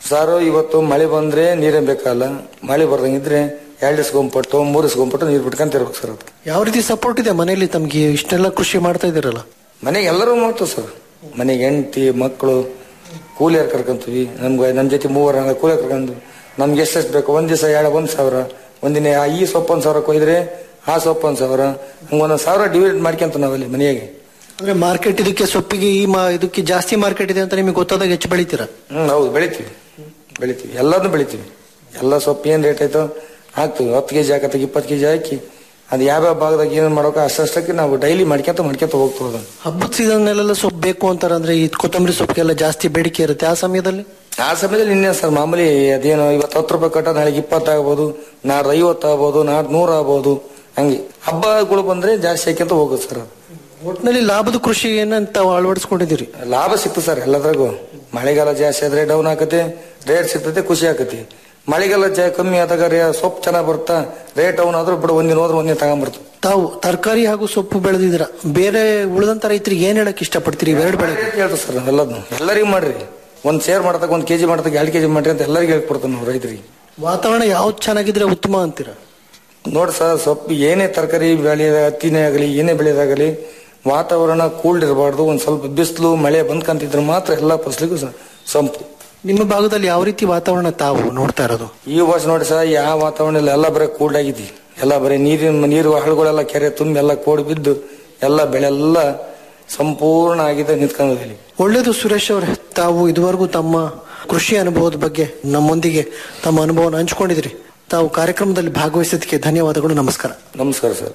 ಸಾರು ಇವತ್ತು ಮಳೆ ಬಂದ್ರೆ ನೀರೇ ಬೇಕಲ್ಲ ಮಳೆ ಬರ್ದಂಗಿದ್ರೆ ಎರಡು ದಿವಸ ಗೊಂಪಟ್ಟು ಮೂರು ದಿವಸ ಗೊಂಪಟ್ಟು ನೀರು ಬಿಟ್ಕೊಂತಿರ್ಬೇಕು ಸರ್ ಅದಕ್ಕೆ ಯಾವ ರೀತಿ ಸಪೋರ್ಟ್ ಇದೆ ಮನೆಯಲ್ಲಿ ತಮ್ಗೆ ಇಷ್ಟೆಲ್ಲ ಕೃಷಿ ಮಾಡ್ತಾ ಇದ್ದೀರಲ್ಲ ಮನೆಗೆ ಎಲ್ಲರೂ ಮಾಡ್ತೀವಿ ಸರ್ ಮನೆಗೆ ಹೆಂಡತಿ ಮಕ್ಕಳು ಕೂಲಿಯರ್ ಕರ್ಕೊಂತೀವಿ ನಮ್ಗೆ ನಮ್ಮ ಜೊತೆ ಮೂವರು ಹಂಗ ಕೂಲಿಯರ್ ಕರ್ಕೊಂಡು ನಮ್ಗೆ ಎಷ್ಟೆಷ್ಟು ಬೇಕು ಒಂದ್ ದಿವಸ ಎರಡು ಒಂದ್ ಸಾವಿರ ಒಂದಿನ ಆ ಈ ಸೊಪ್ಪು ಒಂದ್ ಸಾವಿರ ಕೊಯ್ದ್ರೆ ಆ ಸೊಪ್ಪು ಒಂದ್ ಸಾವಿರ ಹಂಗ ಒಂದೊಂದ್ ಸಾವಿರ ಡಿವೈಡ್ ಮಾಡ್ಕೊಂತ ನಾವಲ್ಲಿ ಮನೆಯಾಗೆ ಅಂದ್ರೆ ಮಾರ್ಕೆಟ್ ಇದಕ್ಕೆ ಸೊಪ್ಪಿಗೆ ಈ ಮಾ ಇದಕ್ಕೆ ಜಾಸ್ತಿ ಮಾರ್ಕೆಟ್ ಇದೆ ಅಂತ ನಿಮಗೆ ಗೊತ್ತಾದಾಗ ಹೆಚ್ಚು ಬೆಳಿತೀರಾ ಹ್ಮ್ ಹೌದು ಬೆಳಿತೀವಿ ಬೆಳಿತೀವಿ ಎಲ್ಲದನ್ನು ಬೆಳಿತೀವಿ ಎಲ್ಲ ಸೊಪ್ಪು ಏನ್ ರೇಟ್ ಆಯ್ತೋ ಹಾಕ್ತೀವಿ ಹತ್ತು ಕೆಜಿ ಹಾಕತ್ತೀವಿ ಇಪ್ಪತ್ತು ಕೆಜಿ ಹಾಕಿ ಅದು ಯಾವ್ಯಾವ ಭಾಗದಾಗ ಏನೇನು ಮಾಡೋಕೆ ಅಷ್ಟಷ್ಟಕ್ಕೆ ನಾವು ಡೈಲಿ ಮಾಡ್ಕೊಂತ ಮಾಡ್ಕೊಂತ ಹೋಗ್ತೀವಿ ಅದನ್ನು ಹಬ್ಬದ ಸೀಸನ್ ಸೊಪ್ಪು ಬೇಕು ಅಂತಾರೆ ಅಂದ್ರೆ ಈ ಕೊತ್ತಂಬರಿ ಸೊಪ್ಪಿಗೆಲ್ಲ ಜಾಸ್ತಿ ಬೇಡಿಕೆ ಇರುತ್ತೆ ಆ ಸಮಯದಲ್ಲಿ ಆ ಸಮಯದಲ್ಲಿ ಇನ್ನೇನು ಸರ್ ಮಾಮೂಲಿ ಅದೇನು ಇವತ್ತು ಹತ್ತು ರೂಪಾಯಿ ಕಟ್ಟ ನಾಳೆಗೆ ಇಪ್ಪತ್ತು ಆಗ್ಬೋದು ನಾಡ್ದು ಐವತ್ತು ಆಗ್ಬೋದು ನಾಡ್ದು ನೂರು ಆಗ್ಬೋದು ಹಂಗೆ ಹಬ್ಬಗಳು ಬಂದ್ರೆ ಜಾಸ್ತಿ ಹಾಕ್ಯಂತ ಹೋಗುತ್ತೆ ಸರ್ ಅದು ಒಟ್ಟಿನಲ್ಲಿ ಲಾಭದ ಕೃಷಿ ಏನಂತ ಅಳವಡಿಸ್ಕೊಂಡಿದ್ದೀರಿ ಲಾಭ ಸಿಕ್ತು ಸರ್ ಎಲ್ಲದ್ರಾಗೂ ಮಳೆಗಾಲ ಜಾಸ್ತಿ ಆದ್ರೆ ಡೌನ್ ಆಕತೆ ರೇಟ್ ಸಿಗ್ತದೆ ಖುಷಿ ಆಕತಿ ಮಳೆಗಾಲ ಜಾ ಕಮ್ಮಿ ಆದಾಗ ರೇ ಸೊಪ್ಪು ಚೆನ್ನಾಗಿ ಬರುತ್ತಾ ರೇಟ್ ಡೌನ್ ಆದ್ರೂ ಬಿಡು ಒಂದಿನ ಹೋದ್ರೆ ಒಂದಿನ ತಗೊಂಡ್ಬರ್ತದೆ ತಾವು ತರಕಾರಿ ಹಾಗೂ ಸೊಪ್ಪು ಬೆಳೆದಿದ್ದೀರಾ ಬೇರೆ ಉಳಿದಂತ ರೈತರಿಗೆ ಏನ್ ಹೇಳಕ್ ಇಷ್ಟಪಡ್ತೀರಿ ಇವೆರಡು ಬೆಳೆ ಹೇಳ್ತೀವಿ ಸರ್ ಎಲ್ಲದನ್ನು ಎಲ್ಲರಿಗೂ ಮಾಡ್ರಿ ಒಂದ್ ಸೇರ್ ಮಾಡತಕ್ಕ ಒಂದ್ ಕೆಜಿ ಮಾಡತಕ್ಕ ಎರಡು ಕೆಜಿ ಮಾಡ್ರಿ ಅಂತ ಎಲ್ಲರಿಗೂ ಹೇಳ್ಕೊಡ್ತಾನೆ ನಾವು ರೈತರಿಗೆ ವಾತಾವರಣ ಯಾವ್ದು ಚೆನ್ನಾಗಿದ್ರೆ ಉತ್ತಮ ಅಂತೀರಾ ನೋಡಿ ಸರ್ ಸೊಪ್ಪು ಏನೇ ತರಕಾರಿ ಬೆಳೆಯೋದ ಹತ್ತಿನೇ ಆಗಲಿ ಏನೇ ಬೆಳೆಯೋದಾಗಲಿ ವಾತಾವರಣ ಕೂಲ್ಡ್ ಇರಬಾರ್ದು ಒಂದ್ ಸ್ವಲ್ಪ ಬಿಸಿಲು ಮಳೆ ಬಂದ್ಕಂತಿದ್ರೆ ಮಾತ್ರ ಎಲ್ಲಾ ಫಸಲಿಗೂ ಸ- ಸಂಪು ನಿಮ್ಮ ಭಾಗದಲ್ಲಿ ಯಾವ ರೀತಿ ವಾತಾವರಣ ತಾವು ನೋಡ್ತಾ ಇರೋದು ಈ ವರ್ಷ ನೋಡಿ ಸರ್ ಯಾವ ವಾತಾವರಣ ಇಲ್ಲ ಎಲ್ಲ ಬರೀ ಕೂಲ್ಡ್ ಆಗಿದ್ದಿ ಎಲ್ಲ ಬರೀ ನೀರಿನ ನೀರು ಹಳ್ಳಗಳೆಲ್ಲ ಕೆರೆ ತುಂಬಿ ಎಲ್ಲ ಕೋಡಿ ಬಿದ್ದು ಎಲ್ಲ ಬೆಳೆ ಎಲ್ಲ ಸಂಪೂರ್ಣ ಆಗಿದೆ ನಿಂತ್ಕೊಂಡಿದೆ ಒಳ್ಳೇದು ಸುರೇಶ್ ಅವರೇ ತಾವು ಇದುವರೆಗೂ ತಮ್ಮ ಕೃಷಿ ಅನುಭವದ ಬಗ್ಗೆ ನಮ್ಮೊಂದಿಗೆ ತಮ್ಮ ಅನುಭವನ ಹಂಚ್ಕೊಂಡಿದ್ರಿ ತಾವು ಕಾರ್ಯಕ್ರಮದಲ್ಲಿ ಭಾಗವಹಿಸಿದ್ದಕ್ಕೆ ಧನ್ಯವಾದಗಳು ನಮಸ್ಕಾರ ನಮಸ್ಕಾರ ಸರ್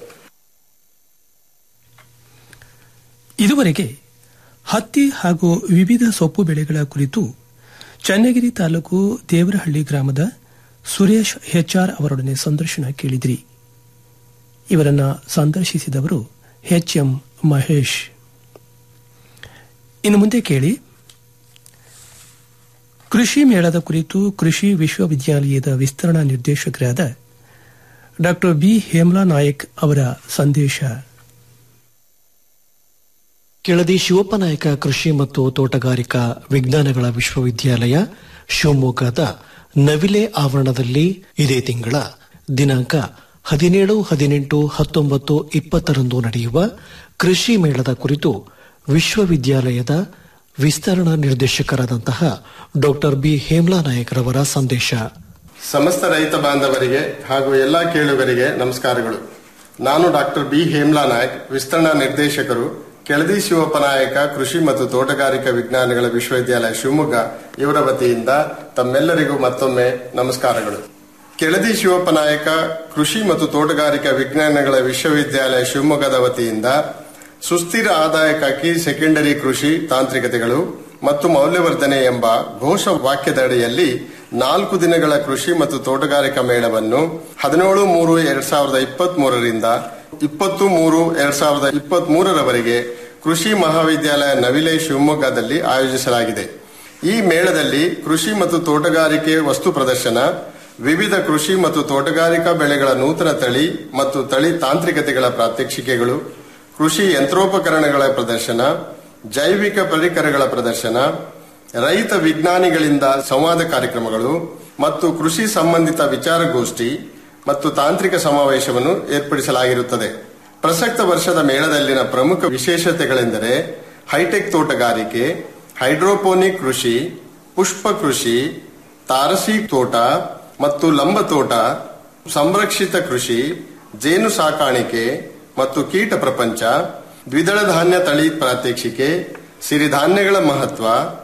ಇದುವರೆಗೆ ಹತ್ತಿ ಹಾಗೂ ವಿವಿಧ ಸೊಪ್ಪು ಬೆಳೆಗಳ ಕುರಿತು ಚನ್ನಗಿರಿ ತಾಲೂಕು ದೇವರಹಳ್ಳಿ ಗ್ರಾಮದ ಸುರೇಶ್ ಹೆಚ್ಆರ್ ಅವರೊಡನೆ ಸಂದರ್ಶನ ಕೇಳಿದ್ರಿ ಇವರನ್ನ ಸಂದರ್ಶಿಸಿದವರು ಎಚ್ ಎಂ ಮಹೇಶ್ ಇನ್ನು ಮುಂದೆ ಕೇಳಿ ಕೃಷಿ ಮೇಳದ ಕುರಿತು ಕೃಷಿ ವಿಶ್ವವಿದ್ಯಾಲಯದ ವಿಸ್ತರಣಾ ನಿರ್ದೇಶಕರಾದ ಡಾ ಬಿ ಹೇಮ್ಲಾ ನಾಯಕ್ ಅವರ ಸಂದೇಶ ಕೆಳದಿ ಶಿವಪ್ಪನಾಯಕ ಕೃಷಿ ಮತ್ತು ತೋಟಗಾರಿಕಾ ವಿಜ್ಞಾನಗಳ ವಿಶ್ವವಿದ್ಯಾಲಯ ಶಿವಮೊಗ್ಗದ ನವಿಲೆ ಆವರಣದಲ್ಲಿ ಇದೇ ತಿಂಗಳ ದಿನಾಂಕ ಹದಿನೇಳು ಹದಿನೆಂಟು ಹತ್ತೊಂಬತ್ತು ಇಪ್ಪತ್ತರಂದು ನಡೆಯುವ ಕೃಷಿ ಮೇಳದ ಕುರಿತು ವಿಶ್ವವಿದ್ಯಾಲಯದ ವಿಸ್ತರಣಾ ನಿರ್ದೇಶಕರಾದಂತಹ ಡಾಕ್ಟರ್ ಬಿ ಹೇಮ್ಲಾ ನಾಯಕರವರ ಸಂದೇಶ ಸಮಸ್ತ ರೈತ ಬಾಂಧವರಿಗೆ ಹಾಗೂ ಎಲ್ಲಾ ಕೇಳುಗರಿಗೆ ನಮಸ್ಕಾರಗಳು ನಾನು ಡಾಕ್ಟರ್ ಬಿ ಹೇಮ್ಲಾ ನಾಯಕ್ ವಿಸ್ತರಣಾ ನಿರ್ದೇಶಕರು ಕೆಳದಿ ಶಿವಪ್ಪನಾಯಕ ಕೃಷಿ ಮತ್ತು ತೋಟಗಾರಿಕಾ ವಿಜ್ಞಾನಗಳ ವಿಶ್ವವಿದ್ಯಾಲಯ ಶಿವಮೊಗ್ಗ ಇವರ ವತಿಯಿಂದ ತಮ್ಮೆಲ್ಲರಿಗೂ ಮತ್ತೊಮ್ಮೆ ನಮಸ್ಕಾರಗಳು ಕೆಳದಿ ಶಿವಪ್ಪನಾಯಕ ಕೃಷಿ ಮತ್ತು ತೋಟಗಾರಿಕಾ ವಿಜ್ಞಾನಗಳ ವಿಶ್ವವಿದ್ಯಾಲಯ ಶಿವಮೊಗ್ಗದ ವತಿಯಿಂದ ಸುಸ್ಥಿರ ಆದಾಯಕ್ಕಾಗಿ ಸೆಕೆಂಡರಿ ಕೃಷಿ ತಾಂತ್ರಿಕತೆಗಳು ಮತ್ತು ಮೌಲ್ಯವರ್ಧನೆ ಎಂಬ ಘೋಷ ವಾಕ್ಯದ ಅಡಿಯಲ್ಲಿ ನಾಲ್ಕು ದಿನಗಳ ಕೃಷಿ ಮತ್ತು ತೋಟಗಾರಿಕಾ ಮೇಳವನ್ನು ಹದಿನೇಳು ಮೂರು ಎರಡ್ ಸಾವಿರದ ಇಪ್ಪತ್ತ್ ಮೂರರಿಂದ ಇಪ್ಪತ್ತು ಮೂರು ಎರಡ್ ಸಾವಿರದ ಇಪ್ಪತ್ತ್ ಮೂರರವರೆಗೆ ಕೃಷಿ ಮಹಾವಿದ್ಯಾಲಯ ನವಿಲೆ ಶಿವಮೊಗ್ಗದಲ್ಲಿ ಆಯೋಜಿಸಲಾಗಿದೆ ಈ ಮೇಳದಲ್ಲಿ ಕೃಷಿ ಮತ್ತು ತೋಟಗಾರಿಕೆ ವಸ್ತು ಪ್ರದರ್ಶನ ವಿವಿಧ ಕೃಷಿ ಮತ್ತು ತೋಟಗಾರಿಕಾ ಬೆಳೆಗಳ ನೂತನ ತಳಿ ಮತ್ತು ತಳಿ ತಾಂತ್ರಿಕತೆಗಳ ಪ್ರಾತ್ಯಕ್ಷಿಕೆಗಳು ಕೃಷಿ ಯಂತ್ರೋಪಕರಣಗಳ ಪ್ರದರ್ಶನ ಜೈವಿಕ ಪರಿಕರಗಳ ಪ್ರದರ್ಶನ ರೈತ ವಿಜ್ಞಾನಿಗಳಿಂದ ಸಂವಾದ ಕಾರ್ಯಕ್ರಮಗಳು ಮತ್ತು ಕೃಷಿ ಸಂಬಂಧಿತ ವಿಚಾರಗೋಷ್ಠಿ ಮತ್ತು ತಾಂತ್ರಿಕ ಸಮಾವೇಶವನ್ನು ಏರ್ಪಡಿಸಲಾಗಿರುತ್ತದೆ ಪ್ರಸಕ್ತ ವರ್ಷದ ಮೇಳದಲ್ಲಿನ ಪ್ರಮುಖ ವಿಶೇಷತೆಗಳೆಂದರೆ ಹೈಟೆಕ್ ತೋಟಗಾರಿಕೆ ಹೈಡ್ರೋಪೋನಿಕ್ ಕೃಷಿ ಪುಷ್ಪ ಕೃಷಿ ತಾರಸಿ ತೋಟ ಮತ್ತು ಲಂಬ ತೋಟ ಸಂರಕ್ಷಿತ ಕೃಷಿ ಜೇನು ಸಾಕಾಣಿಕೆ ಮತ್ತು ಕೀಟ ಪ್ರಪಂಚ ದ್ವಿದಳ ಧಾನ್ಯ ತಳಿ ಪ್ರಾತ್ಯಕ್ಷಿಕೆ ಸಿರಿಧಾನ್ಯಗಳ ಮಹತ್ವ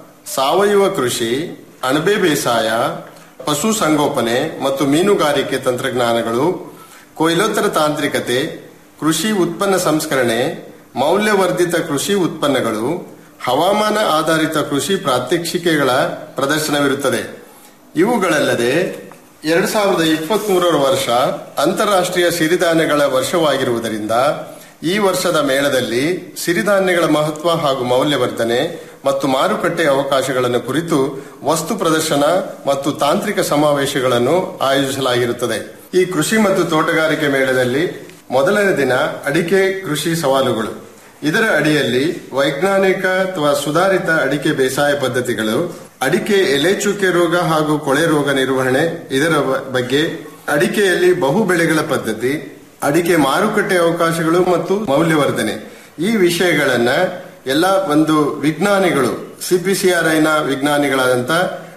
ಸಾವಯವ ಕೃಷಿ ಅಣಬೆ ಬೇಸಾಯ ಪಶು ಸಂಗೋಪನೆ ಮತ್ತು ಮೀನುಗಾರಿಕೆ ತಂತ್ರಜ್ಞಾನಗಳು ಕೊಯ್ಲೋತ್ತರ ತಾಂತ್ರಿಕತೆ ಕೃಷಿ ಉತ್ಪನ್ನ ಸಂಸ್ಕರಣೆ ಮೌಲ್ಯವರ್ಧಿತ ಕೃಷಿ ಉತ್ಪನ್ನಗಳು ಹವಾಮಾನ ಆಧಾರಿತ ಕೃಷಿ ಪ್ರಾತ್ಯಕ್ಷಿಕೆಗಳ ಪ್ರದರ್ಶನವಿರುತ್ತದೆ ಇವುಗಳಲ್ಲದೆ ಎರಡ್ ಸಾವಿರದ ಇಪ್ಪತ್ತ್ ಮೂರರ ವರ್ಷ ಅಂತಾರಾಷ್ಟ್ರೀಯ ಸಿರಿಧಾನ್ಯಗಳ ವರ್ಷವಾಗಿರುವುದರಿಂದ ಈ ವರ್ಷದ ಮೇಳದಲ್ಲಿ ಸಿರಿಧಾನ್ಯಗಳ ಮಹತ್ವ ಹಾಗೂ ಮೌಲ್ಯವರ್ಧನೆ ಮತ್ತು ಮಾರುಕಟ್ಟೆ ಅವಕಾಶಗಳನ್ನು ಕುರಿತು ವಸ್ತು ಪ್ರದರ್ಶನ ಮತ್ತು ತಾಂತ್ರಿಕ ಸಮಾವೇಶಗಳನ್ನು ಆಯೋಜಿಸಲಾಗಿರುತ್ತದೆ ಈ ಕೃಷಿ ಮತ್ತು ತೋಟಗಾರಿಕೆ ಮೇಳದಲ್ಲಿ ಮೊದಲನೇ ದಿನ ಅಡಿಕೆ ಕೃಷಿ ಸವಾಲುಗಳು ಇದರ ಅಡಿಯಲ್ಲಿ ವೈಜ್ಞಾನಿಕ ಅಥವಾ ಸುಧಾರಿತ ಅಡಿಕೆ ಬೇಸಾಯ ಪದ್ಧತಿಗಳು ಅಡಿಕೆ ಎಲೆ ಚುಕ್ಕೆ ರೋಗ ಹಾಗೂ ಕೊಳೆ ರೋಗ ನಿರ್ವಹಣೆ ಇದರ ಬ- ಬಗ್ಗೆ ಅಡಿಕೆಯಲ್ಲಿ ಬಹು ಬೆಳೆಗಳ ಪದ್ಧತಿ ಅಡಿಕೆ ಮಾರುಕಟ್ಟೆ ಅವಕಾಶಗಳು ಮತ್ತು ಮೌಲ್ಯವರ್ಧನೆ ಈ ವಿಷಯಗಳನ್ನ ಎಲ್ಲ ಒಂದು ವಿಜ್ಞಾನಿಗಳು ಸಿಪಿಸಿಆರ್ಐನ ವಿಜ್ಞಾನಿಗಳಾದಂತ